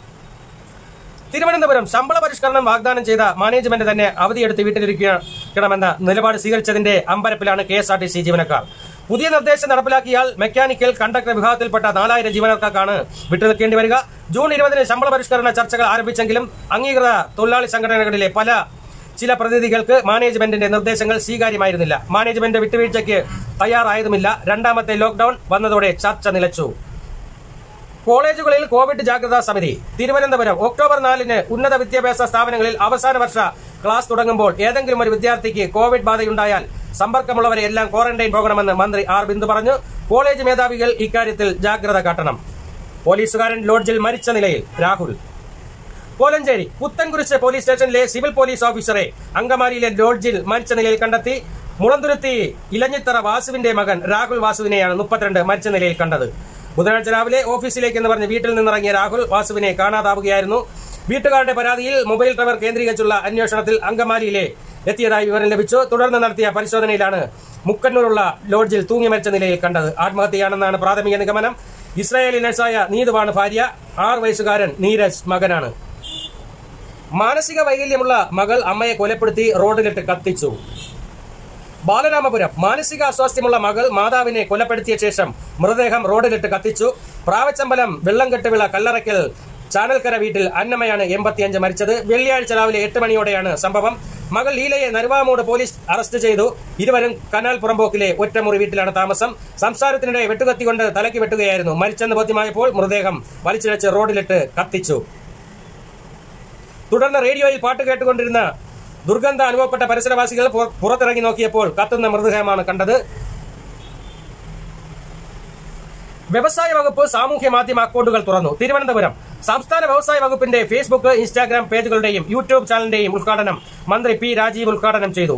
തിരുവനന്തപുരം ശമ്പള പരിഷ്കരണം വാഗ്ദാനം ചെയ്ത മാനേജ്മെന്റ് തന്നെ അവധിയെടുത്ത് വീട്ടിലിരിക്കണമെന്ന നിലപാട് സ്വീകരിച്ചതിന്റെ അമ്പരപ്പിലാണ് K S R T C ജീവനക്കാർ പുതിയ നിർദ്ദേശം നടപ്പിലാക്കിയാൽ മെക്കാനിക്കൽ കണ്ടക്ടർ വിഭാഗത്തിൽപ്പെട്ട നാലായിരം ജീവനക്കാർക്കാണ് വിട്ടുനിൽക്കേണ്ടി വരിക ജൂൺ ഇരുപതിന് ശമ്പള പരിഷ്കരണ ചർച്ചകൾ ആരംഭിച്ചെങ്കിലും അംഗീകൃത തൊഴിലാളി സംഘടനകളിലെ പല ചില പ്രതിനിധികൾക്ക് മാനേജ്മെന്റിന്റെ നിർദ്ദേശങ്ങൾ സ്വീകാര്യമായിരുന്നില്ല മാനേജ്മെന്റ് വിട്ടുവീഴ്ചയ്ക്ക് തയ്യാറായതുമില്ല രണ്ടാമത്തെ ലോക്ഡൌൺ വന്നതോടെ ചർച്ച നിലച്ചു കോളേജുകളിൽ കോവിഡ് ജാഗ്രതാ സമിതി തിരുവനന്തപുരം ഒക്ടോബർ നാലിന് ഉന്നത വിദ്യാഭ്യാസ സ്ഥാപനങ്ങളിൽ അവസാന വർഷ ക്ലാസ് തുടങ്ങുമ്പോൾ ഏതെങ്കിലും ഒരു വിദ്യാർത്ഥിക്ക് കോവിഡ് ബാധയുണ്ടായാൽ സമ്പർക്കമുള്ളവരെ എല്ലാം ക്വാറന്റൈൻ പോകണമെന്ന് മന്ത്രി ആർ ബിന്ദു പറഞ്ഞു കോളേജ് മേധാവികൾ ഇക്കാര്യത്തിൽ ജാഗ്രത കാട്ടണം പോലീസുകാരൻ ലോഡ്ജിൽ മരിച്ച നിലയിൽ രാഹുൽ കോലഞ്ചേരി പുത്തൻകുരിശ് പോലീസ് സ്റ്റേഷനിലെ സിവിൽ പോലീസ് ഓഫീസറെ അങ്കമാലിയിലെ ലോഡ്ജിൽ മരിച്ച നിലയിൽ കണ്ടെത്തി മുളന്തുരുത്തി ഇലഞ്ഞിത്തറ വാസുവിന്റെ മകൻ രാഹുൽ വാസുവിനെയാണ് മുപ്പത്തിരണ്ട് മരിച്ച നിലയിൽ കണ്ടത് ബുധനാഴ്ച രാവിലെ ഓഫീസിലേക്ക് എന്ന് പറഞ്ഞ് വീട്ടിൽ നിന്നിറങ്ങിയ രാഹുൽ വാസുവിനെ കാണാതാവുകയായിരുന്നു വീട്ടുകാരുടെ പരാതിയിൽ മൊബൈൽ ടവർ കേന്ദ്രീകരിച്ചുള്ള അന്വേഷണത്തിൽ അങ്കമാലിയിലെ എത്തിയതായി വിവരം ലഭിച്ചു തുടർന്ന് നടത്തിയ പരിശോധനയിലാണ് മുക്കന്നൂരുള്ള ലോഡ്ജിൽ തൂങ്ങി മരിച്ച നിലയിൽ കണ്ടത് ആത്മഹത്യയാണെന്നാണ് പ്രാഥമിക നിഗമനം ഇസ്രായേലി നഴ്സായ നീതുവാണ് ഭാര്യ ആറ് വയസ്സുകാരൻ നീരജ് മകനാണ് മാനസിക വൈകല്യമുള്ള മകൾ അമ്മയെ കൊലപ്പെടുത്തി റോഡിലിട്ട് കത്തിച്ചു ബാലരാമപുരം മാനസിക അസ്വാസ്ഥ്യമുള്ള മകൾ മാതാവിനെ കൊലപ്പെടുത്തിയ ശേഷം മൃതദേഹം റോഡിലിട്ട് കത്തിച്ചു പ്രാവച്ചമ്പലം വെള്ളംകെട്ടുവിള കല്ലറയ്ക്കൽ ചാനൽക്കര വീട്ടിൽ അന്നമ്മയാണ് എൺപത്തിയഞ്ച് മരിച്ചത് വെള്ളിയാഴ്ച രാവിലെ എട്ട് മണിയോടെയാണ് സംഭവം മകൾ ലീലയെ നരുവാമൂട് പോലീസ് അറസ്റ്റ് ചെയ്തു ഇരുവരും കനാൽ പുറമ്പോക്കിലെ ഒറ്റമുറി വീട്ടിലാണ് താമസം സംസാരത്തിനിടെ വെട്ടുകത്തി കൊണ്ട് തലയ്ക്ക് വെട്ടുകയായിരുന്നു മരിച്ചെന്ന് ബോധ്യമായപ്പോൾ മൃതദേഹം വലിച്ചിഴച്ച് റോഡിലിട്ട് കത്തിച്ചു തുടർന്ന് റേഡിയോയിൽ പാട്ട് കേട്ടുകൊണ്ടിരുന്ന ദുർഗന്ധ അനുഭവപ്പെട്ട പരിസരവാസികൾ പുറ- പുറത്തിറങ്ങി നോക്കിയപ്പോൾ കത്തുന്ന മൃതദേഹമാണ് കണ്ടത് വ്യവസായ വകുപ്പ് സാമൂഹ്യ മാധ്യമ അക്കൗണ്ടുകൾ തുറന്നു തിരുവനന്തപുരം സംസ്ഥാന വ്യവസായ വകുപ്പിന്റെ ഫേസ്ബുക്ക് ഇൻസ്റ്റാഗ്രാം പേജുകളുടെയും യൂട്യൂബ് ചാനലിന്റെയും ഉദ്ഘാടനം മന്ത്രി പി രാജീവ് ഉദ്ഘാടനം ചെയ്തു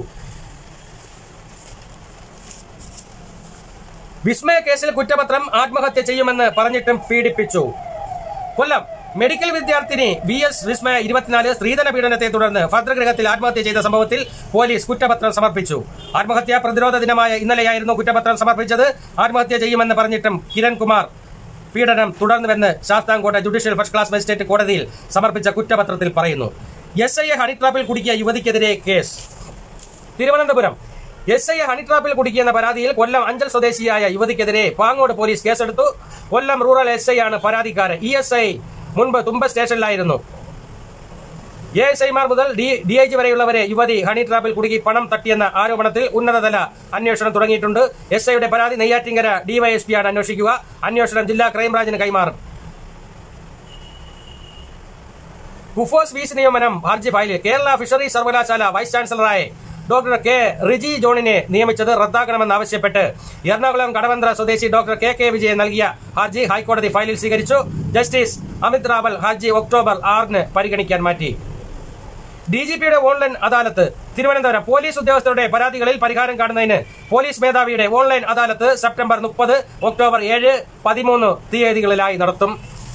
വിസ്മയ കേസിൽ കുറ്റപത്രം ആത്മഹത്യ ചെയ്യുമെന്ന് പറഞ്ഞിട്ടും പീഡിപ്പിച്ചു കൊല്ലം മെഡിക്കൽ വിദ്യാർത്ഥിനി വി എസ് വിസ്മയ ഇരുപത്തിനാല് സ്ത്രീധന പീഡനത്തെ തുടർന്ന് ഭദ്രഗൃഹത്തിൽ ആത്മഹത്യ ചെയ്ത സംഭവത്തിൽ പോലീസ് കുറ്റപത്രം സമർപ്പിച്ചു ആത്മഹത്യാ പ്രതിരോധ ദിനമായ ഇന്നലെയായിരുന്നു കുറ്റപത്രം സമർപ്പിച്ചത് ആത്മഹത്യ ചെയ്യുമെന്ന് പറഞ്ഞിട്ടും കിരൺകുമാർ പീഡനം തുടർന്നുവെന്ന് Sasthamkotta judicial first class magistrate കോടതിയിൽ സമർപ്പിച്ച കുറ്റപത്രത്തിൽ പറയുന്നു എസ് ഐ എ ഹണിട്രാപ്പിൽ കുടുക്കിയ യുവതിക്കെതിരെ കേസ് തിരുവനന്തപുരം എസ് ഐ ഹണിട്രാപ്പിൽ കുടുക്കിയെന്ന പരാതിയിൽ കൊല്ലം അഞ്ചൽ സ്വദേശിയായ യുവതിക്കെതിരെ പാങ്ങോട് പോലീസ് കേസെടുത്തു കൊല്ലം റൂറൽ എസ് ഐ ആണ് പരാതിക്കാരൻ ഇ എസ് ഐ മുൻപ് തുമ്പ സ്റ്റേഷനിലായിരുന്നു എ എസ് ഐമാർ മുതൽ ഡി ഡി ഐ ജി വരെയുള്ളവരെ യുവതി ഹണി ട്രാപ്പിൽ കുടുക്കി പണം തട്ടിയെന്ന ആരോപണത്തിൽ ഉന്നതതല അന്വേഷണം തുടങ്ങിയിട്ടുണ്ട് എസ് ഐയുടെ പരാതി നെയ്യാറ്റിങ്കര ഡിവൈഎസ്പിയാണ് അന്വേഷിക്കുക അന്വേഷണം ജില്ലാ ക്രൈംബ്രാഞ്ചിന് കൈമാറും കുഫോസ് ഫീസ് നിയമനം ഹർജി ഫയലിൽ കേരള ഫിഷറീസ് സർവകലാശാല വൈസ് ചാൻസലറായി ഡോക്ടർ കെ റിജി ജോണിനെ നിയമിച്ചത് റദ്ദാക്കണമെന്നാവശ്യപ്പെട്ട് എറണാകുളം കടവന്ത്ര സ്വദേശി ഡോക്ടർ കെ കെ വിജയൻ നൽകിയ ഹർജി ഹൈക്കോടതി ഫയലിൽ സ്വീകരിച്ചു ജസ്റ്റിസ് അമിത് റാവൽ ഹർജി ഒക്ടോബർ ആറിന് പരിഗണിക്കാൻ മാറ്റി ഡി ജി പിയുടെ ഓൺലൈൻ അദാലത്ത് തിരുവനന്തപുരം പോലീസ് ഉദ്യോഗസ്ഥരുടെ പരാതികളിൽ പരിഹാരം കാണുന്നതിന് പോലീസ് മേധാവിയുടെ ഓൺലൈൻ അദാലത്ത് സെപ്റ്റംബർ മുപ്പത് ഒക്ടോബർ ഏഴ് പതിമൂന്ന് തീയതികളിലായി നടത്തും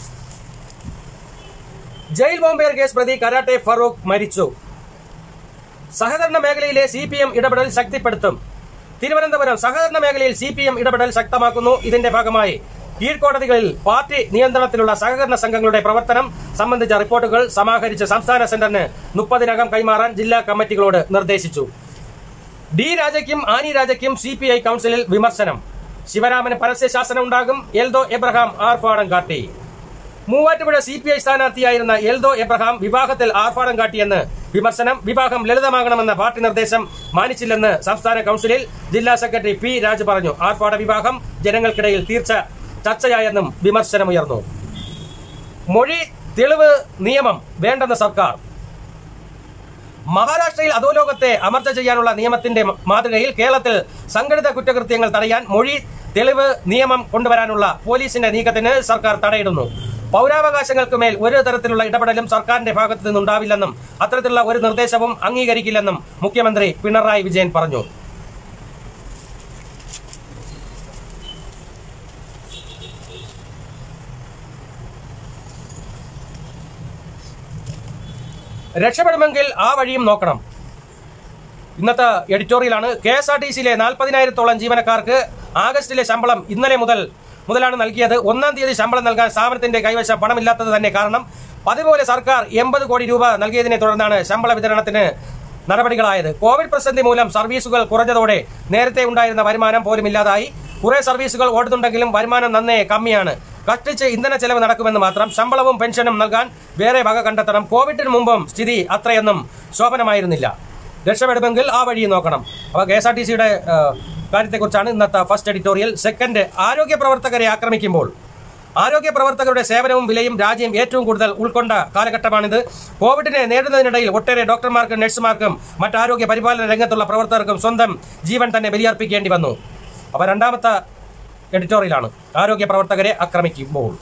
ജയിൽ ബോംബേർ കേസ് പ്രതി കരാട്ടെ ഫറൂഖ് മരിച്ചു സഹകരണ മേഖലയിലെ സി പി എം ഇടപെടൽ ശക്തിപ്പെടുത്തും തിരുവനന്തപുരം സഹകരണ മേഖലയിൽ സി പി എം ഇടപെടൽ ശക്തമാക്കുന്നു ഇതിന്റെ ഭാഗമായി കീഴ്ക്കോടതികളിൽ പാർട്ടി നിയന്ത്രണത്തിലുള്ള സഹകരണ സംഘങ്ങളുടെ പ്രവർത്തനം സംബന്ധിച്ച റിപ്പോർട്ടുകൾ സമാഹരിച്ച് സംസ്ഥാന സെന്ററിന് മുപ്പതിനകം കൈമാറാൻ ജില്ലാ കമ്മിറ്റികളോട് നിർദ്ദേശിച്ചു ഡി രാജയ്ക്കും ആനി രാജയ്ക്കും സി പി ഐ കൌൺസിലിൽ വിമർശനം ശിവരാമന് പരസ്യശാസനം ഉണ്ടാകും എൽദോ എബ്രഹാം ആർഭാടം കാട്ടി മൂവാറ്റുപുഴ സി പി ഐ സ്ഥാനാർത്ഥിയായിരുന്ന എൽദോ എബ്രഹാം വിവാഹത്തിൽ ആർഭാടം കാട്ടിയെന്ന് വിമർശനം വിവാഹം ലളിതമാകണമെന്ന പാർട്ടി നിർദ്ദേശം മാനിച്ചില്ലെന്ന് സംസ്ഥാന കൌൺസിലിൽ ജില്ലാ സെക്രട്ടറി പി രാജ് പറഞ്ഞു ആർഭാട വിവാഹം ജനങ്ങൾക്കിടയിൽ തീർച്ച ചർച്ചയായെന്നും വിമർശനമുയർന്നു മൊഴി തെളിവ് നിയമം വേണ്ടെന്ന സർക്കാർ മഹാരാഷ്ട്രയിൽ അധോലോകത്തെ അമർച്ച ചെയ്യാനുള്ള നിയമത്തിന്റെ മാതൃകയിൽ കേരളത്തിൽ സംഘടിത കുറ്റകൃത്യങ്ങൾ തടയാൻ മൊഴി തെളിവ് നിയമം കൊണ്ടുവരാനുള്ള പോലീസിന്റെ നീക്കത്തിന് സർക്കാർ തടയിടുന്നു പൗരാവകാശങ്ങൾക്ക് മേൽ ഒരു തരത്തിലുള്ള ഇടപെടലും സർക്കാരിന്റെ ഭാഗത്തു നിന്നുണ്ടാവില്ലെന്നും അത്തരത്തിലുള്ള ഒരു നിർദ്ദേശവും അംഗീകരിക്കില്ലെന്നും മുഖ്യമന്ത്രി പിണറായി വിജയൻ പറഞ്ഞു രക്ഷപ്പെടുമെങ്കിൽ ആ വഴിയും നോക്കണം ഇന്നത്തെ എഡിറ്റോറിയലാണ് കെ എസ് ആർ ടി സിയിലെ നാൽപ്പതിനായിരത്തോളം ജീവനക്കാർക്ക് ആഗസ്റ്റിലെ ശമ്പളം ഇന്നലെ മുതൽ മുതലാണ് നൽകിയത് ഒന്നാം തീയതി ശമ്പളം നൽകാൻ സ്ഥാപനത്തിന്റെ കൈവശം പണമില്ലാത്തത് തന്നെ കാരണം പതിപോലെ സർക്കാർ എൺപത് കോടി രൂപ നൽകിയതിനെ തുടർന്നാണ് ശമ്പള വിതരണത്തിന് നടപടികളായത് കോവിഡ് പ്രതിസന്ധി മൂലം സർവീസുകൾ കുറഞ്ഞതോടെ നേരത്തെ ഉണ്ടായിരുന്ന വരുമാനം പോലും ഇല്ലാതായി കുറെ സർവീസുകൾ ഓടുന്നുണ്ടെങ്കിലും വരുമാനം നന്നേ കമ്മിയാണ് കഷ്ടിച്ച് ഇന്ധന ചെലവ് നടക്കുമെന്ന് മാത്രം ശമ്പളവും പെൻഷനും നൽകാൻ വേറെ വക കണ്ടെത്തണം കോവിഡിന് മുമ്പും സ്ഥിതി അത്രയൊന്നും ശോഭനമായിരുന്നില്ല രക്ഷപ്പെടുമെങ്കിൽ ആ വഴി നോക്കണം അപ്പോൾ കെ എസ് ആർ ടി സിയുടെ കാര്യത്തെക്കുറിച്ചാണ് ഇന്നത്തെ ഫസ്റ്റ് എഡിറ്റോറിയൽ സെക്കൻഡ് ആരോഗ്യ പ്രവർത്തകരെ ആക്രമിക്കുമ്പോൾ ആരോഗ്യ പ്രവർത്തകരുടെ സേവനവും വിലയും രാജ്യം ഏറ്റവും കൂടുതൽ ഉൾക്കൊണ്ട കാലഘട്ടമാണിത് കോവിഡിനെ നേരിടുന്നതിനിടയിൽ ഒട്ടേറെ ഡോക്ടർമാർക്കും നഴ്സുമാർക്കും മറ്റ് ആരോഗ്യ പരിപാലന രംഗത്തുള്ള പ്രവർത്തകർക്കും സ്വന്തം ജീവൻ തന്നെ ബലിയർപ്പിക്കേണ്ടി വന്നു അപ്പോൾ രണ്ടാമത്തെ എഡിറ്റോറിയലാണ് ആരോഗ്യ പ്രവർത്തകരെ ആക്രമിക്കുമ്പോൾ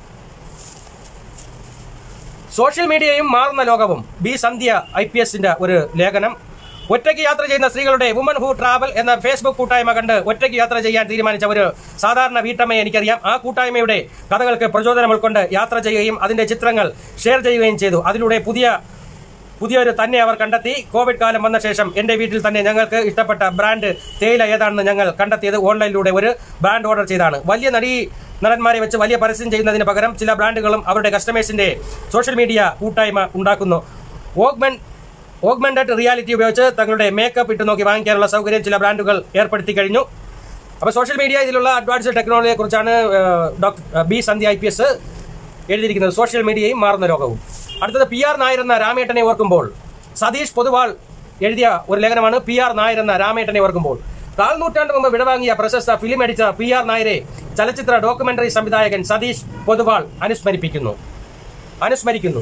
സോഷ്യൽ മീഡിയയും മാറുന്ന ലോകവും ബി സന്ധ്യ ഐ പി എസിന്റെ ഒരു ലേഖനം ഒറ്റയ്ക്ക് യാത്ര ചെയ്യുന്ന സ്ത്രീകളുടെ വുമൻ ഹു ട്രാവൽ എന്ന ഫേസ്ബുക്ക് കൂട്ടായ്മ കണ്ട് ഒറ്റയ്ക്ക് യാത്ര ചെയ്യാൻ തീരുമാനിച്ച ഒരു സാധാരണ വീട്ടമ്മയെ എനിക്കറിയാം ആ കൂട്ടായ്മയുടെ കഥകൾക്ക് പ്രചോദനം ഉൾക്കൊണ്ട് യാത്ര ചെയ്യുകയും അതിന്റെ ചിത്രങ്ങൾ ഷെയർ ചെയ്യുകയും ചെയ്തു അതിലൂടെ പുതിയ പുതിയൊരു തന്നെ അവർ കണ്ടെത്തി കോവിഡ് കാലം വന്ന ശേഷം എന്റെ വീട്ടിൽ തന്നെ ഞങ്ങൾക്ക് ഇഷ്ടപ്പെട്ട ബ്രാൻഡ് തേയില ഏതാണെന്ന് ഞങ്ങൾ കണ്ടെത്തിയത് ഓൺലൈനിലൂടെ ഒരു ബ്രാൻഡ് ഓർഡർ ചെയ്താണ് വലിയ നടീ നടന്മാരെ വെച്ച് വലിയ പരസ്യം ചെയ്യുന്നതിന് പകരം ചില ബ്രാൻഡുകളും അവരുടെ കസ്റ്റമേഴ്സിന്റെ സോഷ്യൽ മീഡിയ കൂട്ടായ്മ ഉണ്ടാക്കുന്നു ഓഗ്മെൻ ഓഗ്മെന്റഡ് റിയാലിറ്റി ഉപയോഗിച്ച് തങ്ങളുടെ മേക്കപ്പ് ഇട്ട് നോക്കി വാങ്ങിക്കാനുള്ള സൗകര്യം ചില ബ്രാൻഡുകൾ ഏർപ്പെടുത്തി കഴിഞ്ഞു അപ്പോൾ സോഷ്യൽ മീഡിയ ഇതിലുള്ള അഡ്വാൻസ്ഡ് ടെക്നോളജിയെ കുറിച്ചാണ് doctor B Sandhya I P S എഴുതിയിരിക്കുന്നത് സോഷ്യൽ മീഡിയയും മാറുന്ന ലോകവും അടുത്തത് പി ആർ നായർ എന്ന രാമേട്ടനെ ഓർക്കുമ്പോൾ സതീഷ് പൊതുവാൾ എഴുതിയ ഒരു ലേഖനമാണ് പി ആർ നായർ എന്ന രാമേട്ടനെ ഓർക്കുമ്പോൾ കാൽ നൂറ്റാണ്ട് മുമ്പ് വിടവാങ്ങിയ പ്രശസ്ത ഫിലിം എഡിറ്റർ പി ആർ നായരെ ചലച്ചിത്ര ഡോക്യുമെന്ററി സംവിധായകൻ സതീഷ് പൊതുവാൾ അനുസ്മരിപ്പിക്കുന്നു അനുസ്മരിക്കുന്നു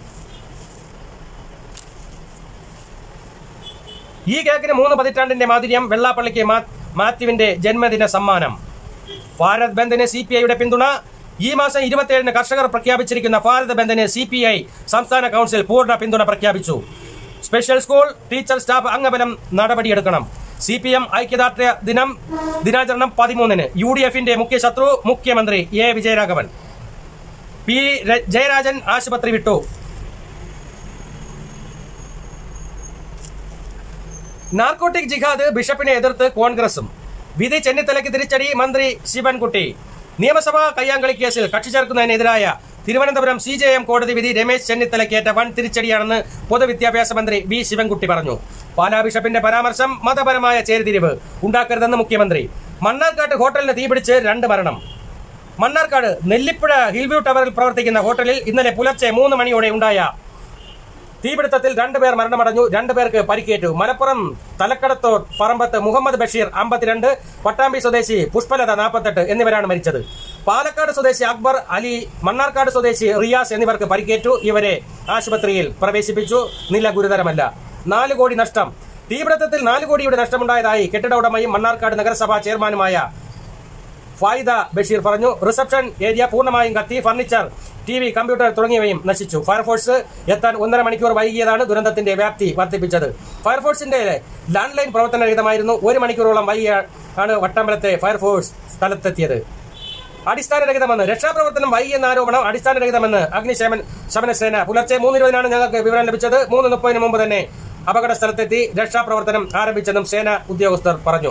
ഈ കേക്കിന് മൂന്ന് പതിറ്റാണ്ടിന്റെ മാധുര്യം വെള്ളാപ്പള്ളിക്ക് മാ- മാത്യുവിന്റെ ജന്മദിന സമ്മാനം ഭാരത് ബന്ദിന് സി പി ഐയുടെ പിന്തുണ ഈ മാസം ഇരുപത്തിയേഴിന് കർഷകർ പ്രഖ്യാപിച്ചിരിക്കുന്ന ഭാരത് ബന്ദിന് സി പി ഐ സംസ്ഥാന കൗൺസിൽ പൂർണ്ണ പിന്തുണ പ്രഖ്യാപിച്ചു സ്പെഷ്യൽ സ്കൂൾ ടീച്ചർ സ്റ്റാഫ് അംഗബലം നടപടിയെടുക്കണം സി പി എം ഐക്യദാർഢ്യ ദിനം ദിനാചരണം പതിമൂന്നിന് യു ഡി എഫിന്റെ മുഖ്യ ശത്രു മുഖ്യമന്ത്രി എ വിജയരാഘവൻ പി ര- ജയരാജൻ ആശുപത്രി വിട്ടു നാർക്കോട്ടിക് ജിഹാദ് ബിഷപ്പിനെ എതിർത്ത് കോൺഗ്രസും വിധി ചെന്നിത്തലയ്ക്ക് തിരിച്ചടി മന്ത്രി ശിവൻകുട്ടി നിയമസഭാ കയ്യാങ്കളി കേസിൽ കക്ഷി ചേർക്കുന്നതിനെതിരായ തിരുവനന്തപുരം സി ജെ എം കോടതി വിധി രമേശ് ചെന്നിത്തലയ്ക്കേറ്റ വൻ തിരിച്ചടിയാണെന്ന് പൊതുവിദ്യാഭ്യാസ മന്ത്രി വി ശിവൻകുട്ടി പറഞ്ഞു പാലാ ബിഷപ്പിന്റെ പരാമർശം മതപരമായ ചേരിതിരിവ് ഉണ്ടാക്കരുതെന്ന് മുഖ്യമന്ത്രി മണ്ണാർക്കാട്ട് ഹോട്ടലിന് തീപിടിച്ച് രണ്ട് മരണം മണ്ണാർക്കാട് നെല്ലിപ്പുഴ ഹിൽവ്യൂ ടവറിൽ പ്രവർത്തിക്കുന്ന ഹോട്ടലിൽ ഇന്നലെ പുലർച്ചെ മൂന്ന് മണിയോടെ ഉണ്ടായ തീപിടുത്തത്തിൽ രണ്ടുപേർ മരണമടഞ്ഞു രണ്ടുപേർക്ക് പരിക്കേറ്റു മലപ്പുറം തലക്കടത്തോർ പറമ്പത്ത് മുഹമ്മദ് ബഷീർ അമ്പത്തിരണ്ട് പട്ടാമ്പി സ്വദേശി പുഷ്പലത നാൽപ്പത്തെട്ട് എന്നിവരാണ് മരിച്ചത് പാലക്കാട് സ്വദേശി അക്ബർ അലി മണ്ണാർക്കാട് സ്വദേശി റിയാസ് എന്നിവർക്ക് പരിക്കേറ്റു ഇവരെ ആശുപത്രിയിൽ പ്രവേശിപ്പിച്ചു നില ഗുരുതരമല്ല നാല് കോടി നഷ്ടം തീപിടുത്തത്തിൽ നാല് കോടിയുടെ നഷ്ടമുണ്ടായതായി കെട്ടിട ഉടമയും മണ്ണാർക്കാട് നഗരസഭാ ചെയർമാനുമായ ഫായിദ ബഷീർ പറഞ്ഞു റിസപ്ഷൻ ഏരിയ പൂർണ്ണമായും കത്തി ഫർണിച്ചർ ടി വി കമ്പ്യൂട്ടർ തുടങ്ങിയവയും നശിച്ചു ഫയർഫോഴ്സ് എത്താൻ ഒന്നര മണിക്കൂർ വൈകിയതാണ് ദുരന്തത്തിന്റെ വ്യാപ്തി വർദ്ധിപ്പിച്ചത് ഫയർഫോഴ്സിന്റെ ലാൻഡ് ലൈൻ പ്രവർത്തനരഹിതമായിരുന്നു ഒരു മണിക്കൂറോളം വൈകിയ ആണ് വട്ടമ്പലത്തെ ഫയർഫോഴ്സ് സ്ഥലത്തെത്തിയത് അടിസ്ഥാനരഹിതമെന്ന് രക്ഷാപ്രവർത്തനം വൈകിയെന്ന ആരോപണം അടിസ്ഥാനരഹിതമെന്ന് അഗ്നിശമൻ ശമന സേന പുലർച്ചെ മൂന്നിരുപതിനാണ് ഞങ്ങൾക്ക് വിവരം ലഭിച്ചത് മൂന്ന് മുപ്പതിന് മുമ്പ് തന്നെ അപകട സ്ഥലത്തെത്തി രക്ഷാപ്രവർത്തനം ആരംഭിച്ചെന്നും സേന ഉദ്യോഗസ്ഥർ പറഞ്ഞു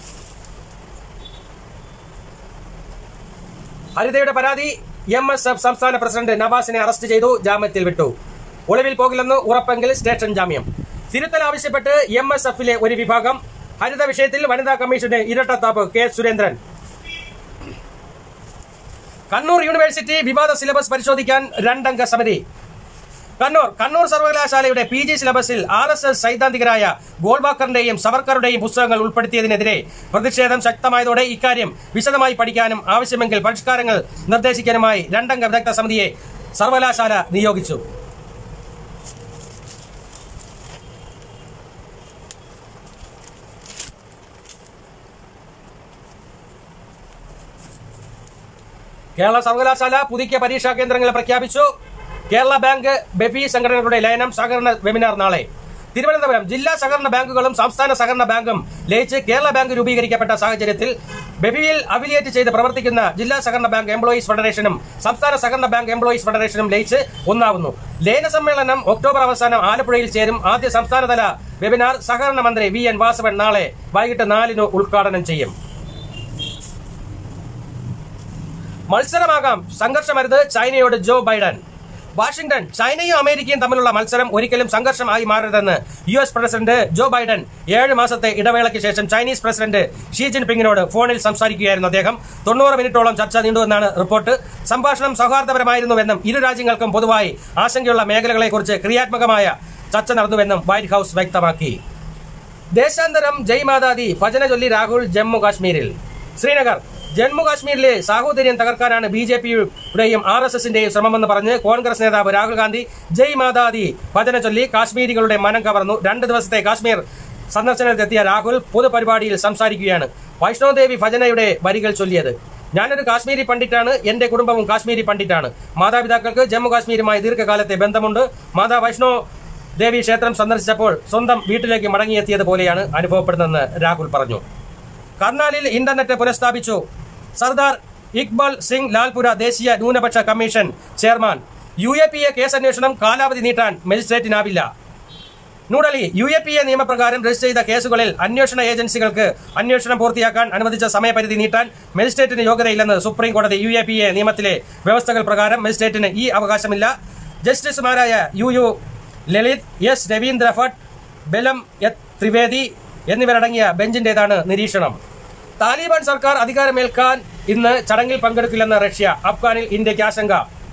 ഹരിതയുടെ പരാതി എം എസ് എഫ് സംസ്ഥാന പ്രസിഡന്റ് നവാസിനെ അറസ്റ്റ് ചെയ്തു ജാമ്യത്തിൽ വിട്ടു ഒളിവിൽ പോകില്ലെന്ന് ഉറപ്പെങ്കിൽ സ്റ്റേഷൻ ജാമ്യം തിരുത്തൽ ആവശ്യപ്പെട്ട് എം എസ് എഫിലെ ഒരു വിഭാഗം ഹരിത വിഷയത്തിൽ വനിതാ കമ്മീഷന് ഇരട്ടത്താപ്പ് കെ സുരേന്ദ്രൻ കണ്ണൂർ യൂണിവേഴ്സിറ്റി വിവാദ സിലബസ് പരിശോധിക്കാൻ രണ്ടംഗ സമിതി കണ്ണൂർ കണ്ണൂർ സർവകലാശാലയുടെ പി ജി സിലബസിൽ ആർ എസ് എസ് സൈദ്ധാന്തികരായ ഗോൾവാക്കറിന്റെയും സവർക്കറുടെയും പുസ്തകങ്ങൾ ഉൾപ്പെടുത്തിയതിനെതിരെ പ്രതിഷേധം ശക്തമായതോടെ ഇക്കാര്യം വിശദമായി പഠിക്കാനും ആവശ്യമെങ്കിൽ പരിഷ്കാരങ്ങൾ നിർദ്ദേശിക്കാനുമായി രണ്ടംഗ വിദഗ്ധ സമിതിയെ സർവകലാശാല നിയോഗിച്ചു കേരള സർവകലാശാല പുതുക്കിയ പരീക്ഷാ കേന്ദ്രങ്ങൾ പ്രഖ്യാപിച്ചു കേരള ബാങ്ക് ബെഫി സംഘടനകളുടെ ലയനം സഹകരണ വെബിനാർ നാളെ തിരുവനന്തപുരം ജില്ലാ സഹകരണ ബാങ്കുകളും സംസ്ഥാന സഹകരണ ബാങ്കും ലയിച്ച് കേരള ബാങ്ക് രൂപീകരിക്കപ്പെട്ട സാഹചര്യത്തിൽ ബെഫിയിൽ അഫിലിയേറ്റ് ചെയ്ത് പ്രവർത്തിക്കുന്ന ജില്ലാ സഹകരണ ബാങ്ക് എംപ്ലോയീസ് ഫെഡറേഷനും സംസ്ഥാന സഹകരണ ബാങ്ക് എംപ്ലോയീസ് ഫെഡറേഷനും ലയിച്ച് ഒന്നാകുന്നു ലയന സമ്മേളനം ഒക്ടോബർ അവസാനം ആലപ്പുഴയിൽ ചേരും ആദ്യ സംസ്ഥാനതല വെബിനാർ സഹകരണ മന്ത്രി വി എൻ വാസവൻ നാളെ വൈകിട്ട് നാലിന് ഉദ്ഘാടനം ചെയ്യും മത്സരമാകാം സംഘർഷമരുത് ചൈനയോട് ജോ ബൈഡൻ വാഷിംഗ്ടൺ ചൈനയും അമേരിക്കയും തമ്മിലുള്ള മത്സരം ഒരിക്കലും സംഘർഷമായി മാറരുതെന്ന് U S president Joe Biden ഏഴ് മാസത്തെ ഇടവേളയ്ക്ക് ശേഷം ചൈനീസ് പ്രസിഡന്റ് ഷീ ജിൻപിങ്ങിനോട് ഫോണിൽ സംസാരിക്കുകയായിരുന്നു അദ്ദേഹം തൊണ്ണൂറ് മിനിറ്റോളം ചർച്ച നീണ്ടുവെന്നാണ് റിപ്പോർട്ട് സംഭാഷണം സൗഹാർദ്ദപരമായിരുന്നുവെന്നും ഇരു രാജ്യങ്ങൾക്കും പൊതുവായി ആശങ്കയുള്ള മേഖലകളെക്കുറിച്ച് ക്രിയാത്മകമായ ചർച്ച നടന്നുവെന്നും വൈറ്റ് ഹൌസ് വ്യക്തമാക്കി ദേശാന്തരം ജയ് മാതാദി ഭജന ചൊല്ലി രാഹുൽ ജമ്മു കാശ്മീരിൽ ശ്രീനഗർ ജമ്മു കാശ്മീരിലെ സാഹോദര്യം തകർക്കാനാണ് ബി ജെ പിയുടെയും ആർ എസ് എസിന്റെയും ശ്രമമെന്ന് പറഞ്ഞ് കോൺഗ്രസ് നേതാവ് രാഹുൽ ഗാന്ധി ജയ് മാതാദി ഭജന ചൊല്ലി കാശ്മീരികളുടെ മനം കവർന്നു രണ്ട് ദിവസത്തെ കാശ്മീർ സന്ദർശനത്തിലെത്തിയ രാഹുൽ പൊതുപരിപാടിയിൽ സംസാരിക്കുകയാണ് വൈഷ്ണോദേവി ഭജനയുടെ വരികൾ ചൊല്ലിയത് ഞാനൊരു കാശ്മീരി പണ്ഡിറ്റാണ് എന്റെ കുടുംബവും കാശ്മീരി പണ്ഡിറ്റാണ് മാതാപിതാക്കൾക്ക് ജമ്മു കാശ്മീരുമായി ദീർഘകാലത്തെ ബന്ധമുണ്ട് മാതാ വൈഷ്ണോ ദേവി ക്ഷേത്രം സന്ദർശിച്ചപ്പോൾ സ്വന്തം വീട്ടിലേക്ക് മടങ്ങിയെത്തിയത് പോലെയാണ് അനുഭവപ്പെടുന്നതെന്ന് രാഹുൽ പറഞ്ഞു കർണാലിൽ ഇന്റർനെറ്റ് പുനഃസ്ഥാപിച്ചു സർദാർ ഇക്ബാൽ സിംഗ് ലാൽപുര ദേശീയ ന്യൂനപക്ഷ commission chairman U A P A case അന്വേഷണം കാലാവധി നീട്ടാൻ മജിസ്ട്രേറ്റിനാവില്ല New Delhi U A P A നിയമപ്രകാരം രജിസ്റ്റർ ചെയ്ത കേസുകളിൽ അന്വേഷണ ഏജൻസികൾക്ക് അന്വേഷണം പൂർത്തിയാക്കാൻ അനുവദിച്ച സമയപരിധി നീട്ടാൻ മജിസ്ട്രേറ്റിന് യോഗ്യതയില്ലെന്ന് സുപ്രീം കോടതി യു എ പി എ നിയമത്തിലെ വ്യവസ്ഥകൾ പ്രകാരം മജിസ്ട്രേറ്റിന് ഈ അവകാശമില്ല ജസ്റ്റിസുമാരായ U U Lalit S Ravindra Bhat Bela എത് ത്രിവേദി എന്നിവരടങ്ങിയ ബെഞ്ചിന്റേതാണ് നിരീക്ഷണം താലിബാൻ സർക്കാർ അധികാരമേൽക്കാൻ ഇന്ന് ചടങ്ങിൽ പങ്കെടുക്കില്ലെന്ന് റഷ്യ അഫ്ഗാനിൽ ഇന്ത്യക്ക് ആശങ്ക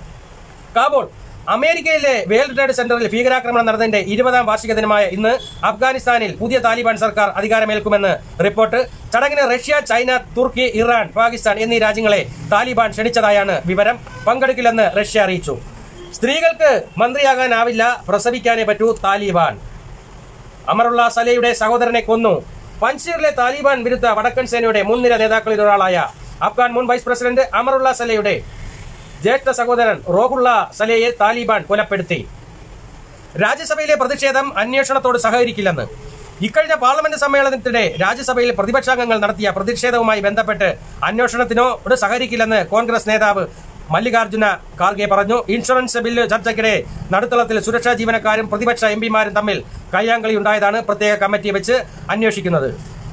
കാബൂൾ അമേരിക്കയിലെ വേൾഡ് ട്രേഡ് സെന്ററിൽ ഭീകരാക്രമണം നടന്നതിന്റെ ഇരുപതാം വാർഷിക ദിനമായ ഇന്ന് അഫ്ഗാനിസ്ഥാനിൽ പുതിയ താലിബാൻ സർക്കാർ അധികാരമേൽക്കുമെന്ന് റിപ്പോർട്ട് ചടങ്ങിന് റഷ്യ ചൈന തുർക്കി ഇറാൻ പാകിസ്ഥാൻ എന്നീ രാജ്യങ്ങളെ താലിബാൻ ക്ഷണിച്ചതായാണ് വിവരം പങ്കെടുക്കില്ലെന്ന് റഷ്യ അറിയിച്ചു സ്ത്രീകൾക്ക് മന്ത്രിയാകാനാവില്ല പ്രസവിക്കാനേ പറ്റൂ താലിബാൻ അമറുള്ള സലയുടെ സഹോദരനെ കൊന്നു പഞ്ചീറിലെ താലിബാൻ വിരുദ്ധ വടക്കൻ സേനയുടെ മുൻനിര നേതാക്കളിൽ ഒരാളായ അഫ്ഗാൻ മുൻ വൈസ് പ്രസിഡന്റ് അമറുള്ള സലയുടെ ജ്യേഷ്ഠ സഹോദരൻ റോഹുള്ള സലയെ താലിബാൻ കൊലപ്പെടുത്തി രാജ്യസഭയിലെ പ്രതിഷേധം അന്വേഷണത്തോട് സഹകരിക്കില്ലെന്ന് ഇക്കഴിഞ്ഞ പാർലമെന്റ് സമ്മേളനത്തിനിടെ രാജ്യസഭയിൽ പ്രതിപക്ഷാംഗങ്ങൾ നടത്തിയ പ്രതിഷേധവുമായി ബന്ധപ്പെട്ട് അന്വേഷണത്തിനോട് സഹകരിക്കില്ലെന്ന് കോൺഗ്രസ് നേതാവ് മല്ലികാർജുന ഖാർഗെ പറഞ്ഞു ഇൻഷുറൻസ് ബില്ല് ചർച്ചയ്ക്കിടെ നടുത്തളത്തിൽ സുരക്ഷാ ജീവനക്കാരും പ്രതിപക്ഷ എം പിമാരും തമ്മിൽ കയ്യാങ്കളി ഉണ്ടായതാണ് പ്രത്യേക കമ്മിറ്റി വെച്ച് അന്വേഷിക്കുന്നത്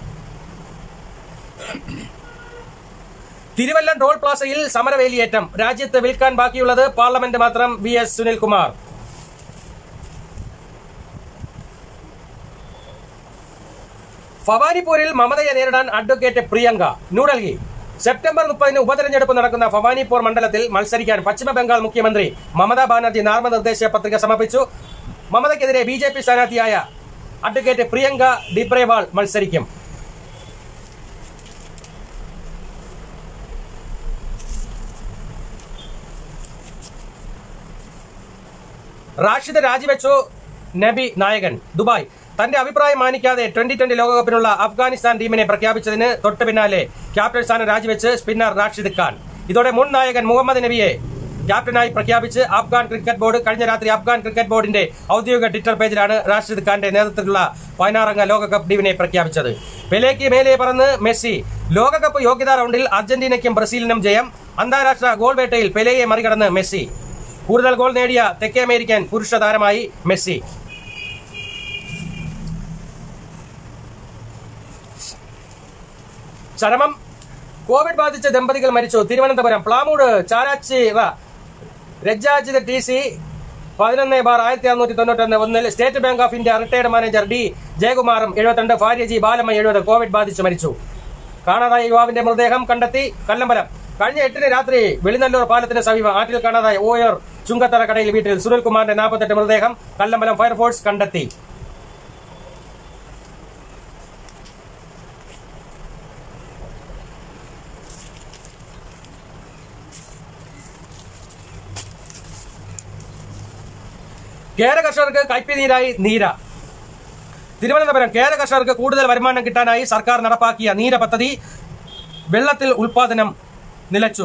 തിരുവല്ലം ടോൾ പ്ലാസയിൽ സമരവേലിയേറ്റം രാജ്യത്ത് വിൽക്കാൻ ബാക്കിയുള്ളത് പാർലമെന്റ് മാത്രം വി എസ് സുനിൽകുമാർ ഭവാനിപ്പൂരിൽ മമതയെ നേരിടാൻ അഡ്വക്കേറ്റ് പ്രിയങ്ക ന്യൂഡൽഹി സെപ്റ്റംബർ മുപ്പതിന് ഉപതെരഞ്ഞെടുപ്പ് നടക്കുന്ന ഭവാനിപ്പൂർ മണ്ഡലത്തിൽ മത്സരിക്കാൻ പശ്ചിമ ബംഗാൾ മുഖ്യമന്ത്രി മമതാ ബാനർജി നാമനിർദ്ദേശ പത്രിക സമർപ്പിച്ചു മമതയ്ക്കെതിരെ ബി ജെ പി സ്ഥാനാർത്ഥിയായ അഡ്വക്കേറ്റ് പ്രിയങ്ക ഡിബ്രേവാൾ മത്സരിക്കും റാഷിദ് രാജിവെച്ചു നബി നായകൻ ദുബായ് തന്റെ അഭിപ്രായം മാനിക്കാതെ ട്വന്റി ട്വന്റി ലോകകപ്പിനുള്ള അഫ്ഗാനിസ്ഥാൻ ടീമിനെ പ്രഖ്യാപിച്ചതിന് തൊട്ടു പിന്നാലെ ക്യാപ്റ്റൻ സ്ഥാനം രാജിവെച്ച് സ്പിന്നർ റാഷിദ് ഖാൻ ഇതോടെ മുൻ നായകൻ മുഹമ്മദ് നബിയെ ക്യാപ്റ്റനായി പ്രഖ്യാപിച്ച് അഫ്ഗാൻ ക്രിക്കറ്റ് ബോർഡ് കഴിഞ്ഞ രാത്രി അഫ്ഗാൻ ക്രിക്കറ്റ് ബോർഡിന്റെ ഔദ്യോഗിക ട്വിറ്റർ പേജിലാണ് റാഷിദ് ഖാന്റെ നേതൃത്വത്തിലുള്ള പതിനാറംഗ ലോകകപ്പ് ടീമിനെ പ്രഖ്യാപിച്ചത് പെലേക്ക് മേലെ പറന്ന് മെസ്സി ലോകകപ്പ് യോഗ്യതാ റൗണ്ടിൽ അർജന്റീനയ്ക്കും ബ്രസീലിനും ജയം അന്താരാഷ്ട്ര ഗോൾ വേട്ടയിൽ പെലെയെ മറികടന്ന് മെസ്സി കൂടുതൽ ഗോൾ നേടിയ തെക്കേ അമേരിക്കൻ പുരുഷ താരമായി മെസ്സി ചരമം കോവിഡ് ബാധിച്ച ദമ്പതികൾ മരിച്ചു തിരുവനന്തപുരം പ്ലാമൂട് ചാരാച്ചിറ രജാജിത ടി സി പതിനൊന്ന് ബാർ ആയിരത്തി അറുന്നൂറ്റി തൊണ്ണൂറ്റൊന്ന് ഒന്നിൽ state bank of India retired manager D ജയകുമാറും എഴുപത്തിരണ്ട് ഭാര്യ ജി ബാലമ്മ എഴുപത് കോവിഡ് ബാധിച്ച് മരിച്ചു കാണാതായ യുവാവിന്റെ മൃതദേഹം കണ്ടെത്തി കല്ലമ്പലം കഴിഞ്ഞ എട്ടിന് രാത്രി വെളിനല്ലൂർ പാലത്തിന് സമീപം ആറ്റിൽ കാണാതായ ഓയർ ചുങ്കത്തറ കടയിൽ വീട്ടിൽ സുനിൽകുമാറിന്റെ നാൽപ്പത്തെട്ട് മൃതദേഹം കല്ലമ്പലം ഫയർഫോഴ്സ് കണ്ടെത്തി കേര കർഷകർക്ക് കൈപ്പിനീരായി നീര തിരുവനന്തപുരം കേര കർഷകർക്ക് കൂടുതൽ വരുമാനം കിട്ടാനായി സർക്കാർ നടപ്പാക്കിയ നീര പദ്ധതി വെള്ളത്തിൽ ഉൽപാദനം നിലച്ചു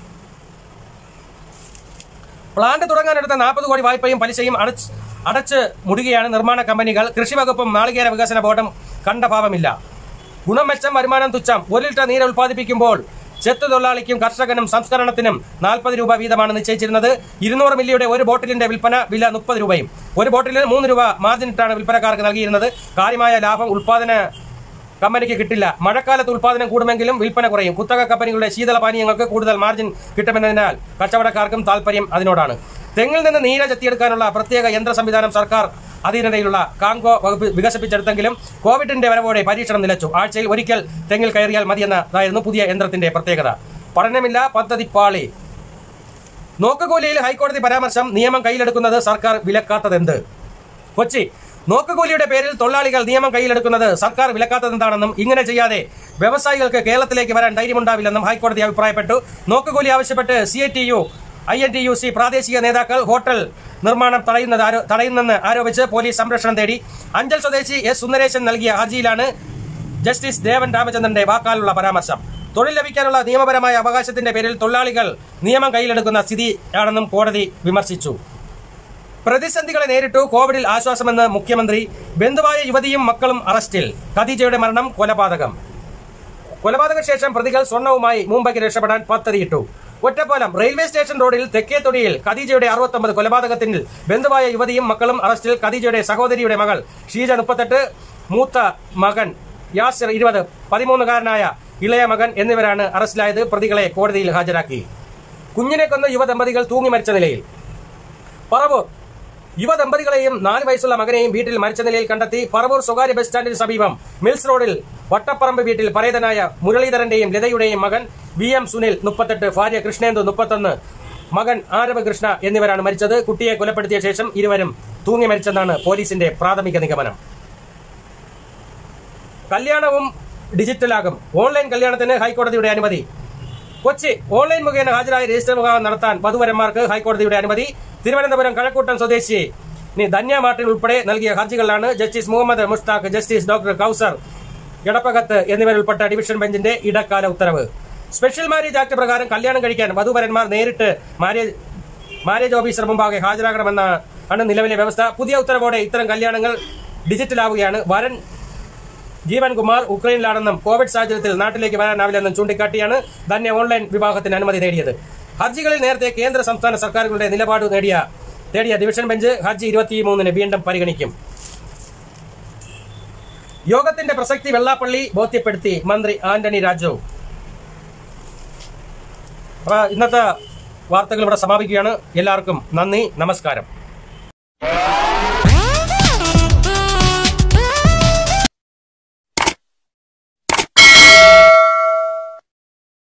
പ്ലാന്റ് തുടങ്ങാനെടുത്ത നാൽപ്പത് കോടി വായ്പയും പലിശയും അടച്ച് അടച്ച് മുടുകയാണ് നിർമ്മാണ കമ്പനികൾ കൃഷി വകുപ്പും നാളികേര വികസന ബോർഡും കണ്ട ഭാവമില്ല ഗുണം മെച്ചം വരുമാനം തുച്ഛം ഒരു ലിറ്റർ നീര ഉൽപ്പാദിപ്പിക്കുമ്പോൾ ചെത്തു തൊഴിലാളിക്കും കർഷകനും സംസ്കരണത്തിനും നാൽപ്പത് രൂപ വീതമാണ് നിശ്ചയിച്ചിരുന്നത് ഇരുന്നൂറ് മില്ലിയുടെ ഒരു ബോട്ടിലിന്റെ വിൽപ്പന വില മുപ്പത് രൂപയും ഒരു ബോട്ടിലിന് മൂന്ന് രൂപ മാർജിനിട്ടാണ് വിൽപ്പനക്കാർക്ക് നൽകിയിരുന്നത് കാര്യമായ ലാഭം ഉൽപാദന കമ്പനിക്ക് കിട്ടില്ല മഴക്കാലത്ത് ഉൽപാദനം കൂടുമെങ്കിലും വിൽപ്പന കുറയും കുത്തക കമ്പനികളുടെ ശീതളപാനീയങ്ങൾക്ക് കൂടുതൽ മാർജിൻ കിട്ടുമെന്നതിനാൽ കച്ചവടക്കാർക്കും താൽപര്യം അതിനോടാണ് തെങ്ങിൽ നിന്ന് നീര ചെത്തിയെടുക്കാനുള്ള പ്രത്യേക യന്ത്ര സംവിധാനം സർക്കാർ അധീനതയിലുള്ള കാങ്കോ വകുപ്പ് വികസിപ്പിച്ചെടുത്തെങ്കിലും കോവിഡിന്റെ വരവോടെ പരീക്ഷണം നിലച്ചു ആഴ്ചയിൽ ഒരിക്കൽ തെങ്ങിൽ കയറിയാൽ മതിയെന്നതായിരുന്നു പുതിയ യന്ത്രത്തിന്റെ പ്രത്യേകത പഠനമില്ല പദ്ധതി പാളി നോക്കുകൂലിയിൽ ഹൈക്കോടതി പരാമർശം നിയമം കയ്യിലെടുക്കുന്നത് സർക്കാർ വിലക്കാത്തതെന്ത് കൊച്ചി നോക്കുകൂലിയുടെ പേരിൽ തൊഴിലാളികൾ നിയമം കയ്യിലെടുക്കുന്നത് സർക്കാർ വിലക്കാത്തതെന്താണെന്നും ഇങ്ങനെ ചെയ്യാതെ വ്യവസായികൾക്ക് കേരളത്തിലേക്ക് വരാൻ ധൈര്യമുണ്ടാവില്ലെന്നും ഹൈക്കോടതി അഭിപ്രായപ്പെട്ടു നോക്കുകൂലി ആവശ്യപ്പെട്ട് C I T U I N T U C പ്രാദേശിക നേതാക്കൾ ഹോട്ടൽ നിർമ്മാണം തടയുന്നത് ആരോ- തടയുന്നെന്ന് ആരോപിച്ച് പോലീസ് സംരക്ഷണം തേടി അഞ്ചൽ സ്വദേശി എസ് സുന്ദരേശൻ നൽകിയ ഹർജിയിലാണ് ജസ്റ്റിസ് ദേവൻ രാമചന്ദ്രന്റെ വാക്കാലുള്ള പരാമർശം തൊഴിൽ ലഭിക്കാനുള്ള നിയമപരമായ അവകാശത്തിന്റെ പേരിൽ തൊഴിലാളികൾ നിയമം കയ്യിലെടുക്കുന്ന സ്ഥിതിയാണെന്നും കോടതി വിമർശിച്ചു പ്രതിസന്ധികളെ നേരിട്ടു കോവിഡിൽ ആശ്വാസമെന്ന് മുഖ്യമന്ത്രി ബന്ധുവായ യുവതിയും മക്കളും അറസ്റ്റിൽ ഖദീജയുടെ മരണം കൊലപാതകം കൊലപാതക ശേഷം പ്രതികൾ സ്വർണവുമായി മുംബൈക്ക് രക്ഷപ്പെടാൻ പദ്ധതിയിട്ടു ഒറ്റപ്പാലം റെയിൽവേ സ്റ്റേഷൻ റോഡിൽ തെക്കേത്തൊടിയിൽ ഖദീജയുടെ അറുപത്തൊമ്പത് കൊലപാതകത്തിൽ ബന്ധുവായ യുവതിയും മക്കളും അറസ്റ്റിൽ ഖദീജയുടെ സഹോദരിയുടെ മകൾ ഷീജ മുപ്പത്തെട്ട് മൂത്ത മകൻ യാസിർ ഇരുപത് പതിമൂന്നുകാരനായ ഇളയ മകൻ എന്നിവരാണ് അറസ്റ്റിലായത് പ്രതികളെ കോടതിയിൽ ഹാജരാക്കി കുഞ്ഞിനെ കൊന്ന യുവദമ്പതികൾ തൂങ്ങി മരിച്ച നിലയിൽ പറവൂർ യുവദമ്പതികളെയും നാല് വയസ്സുള്ള മകനെയും വീട്ടിൽ മരിച്ച നിലയിൽ കണ്ടെത്തി പറവൂർ സ്വകാര്യ ബസ് സ്റ്റാൻഡിന് സമീപം മിൽസ് റോഡിൽ വട്ടപ്പറമ്പ് വീട്ടിൽ പരേതനായ മുരളീധരന്റെയും ലതയുടെയും മകൻ വി എം സുനിൽ മുപ്പത്തെട്ട് ഭാര്യ കൃഷ്ണേന്ദു മുപ്പത്തൊന്ന് മകൻ ആരവ് കൃഷ്ണ എന്നിവരാണ് മരിച്ചത് കുട്ടിയെ കൊലപ്പെടുത്തിയ ശേഷം ഇരുവരും തൂങ്ങി മരിച്ചെന്നാണ് പോലീസിന്റെ പ്രാഥമിക നിഗമനം കല്യാണവും ഡിജിറ്റലാകും ഓൺലൈൻ കല്യാണത്തിന് ഹൈക്കോടതിയുടെ അനുമതി കൊച്ചി ഓൺലൈൻ മുഖേന ഹാജരായി രജിസ്റ്റർ മുഖാന്തരം നടത്താൻ വധുവരന്മാർക്ക് ഹൈക്കോടതിയുടെ അനുമതി തിരുവനന്തപുരം കഴക്കൂട്ടം സ്വദേശി നി ധന്യ മാർട്ടിൻ ഉൾപ്പെടെ നൽകിയ ഹർജികളിലാണ് justice Muhammad Mushtaq justice doctor Kauser Edappagath എന്നിവരുൾപ്പെട്ട ഡിവിഷൻ ബെഞ്ചിന്റെ ഇടക്കാല ഉത്തരവ് സ്പെഷ്യൽ മാരേജ് ആക്ട് പ്രകാരം കല്യാണം കഴിക്കാൻ വധുവരന്മാർ നേരിട്ട് മാരേജ് മാരേജ് ഓഫീസർ മുമ്പാകെ ഹാജരാകണമെന്നാണ് നിലവിലെ വ്യവസ്ഥ പുതിയ ഉത്തരവോടെ ഇത്തരം കല്യാണങ്ങൾ ഡിജിറ്റലാവുകയാണ് വരൻ ജീവൻ കുമാർ ഉക്രൈനിലാണെന്നും കോവിഡ് സാഹചര്യത്തിൽ നാട്ടിലേക്ക് വരാനാവില്ലെന്നും ചൂണ്ടിക്കാട്ടിയാണ് ധന്യ ഓൺലൈൻ വിവാഹത്തിന് അനുമതി നേടിയത് ഹർജികളിൽ നേരത്തെ കേന്ദ്ര സംസ്ഥാന സർക്കാരുകളുടെ നിലപാട് നേടിയ തേടിയ ഡിവിഷൻ ബെഞ്ച് ഹർജി ഇരുപത്തിമൂന്നിന് വീണ്ടും പരിഗണിക്കും യോഗത്തിന്റെ പ്രസക്തി വെള്ളാപ്പള്ളി ബോധ്യപ്പെടുത്തി മന്ത്രി ആന്റണി രാജു അപ്പൊ ഇന്നത്തെ വാർത്തകൾ ഇവിടെ സമാപിക്കുകയാണ് എല്ലാവർക്കും നന്ദി നമസ്കാരം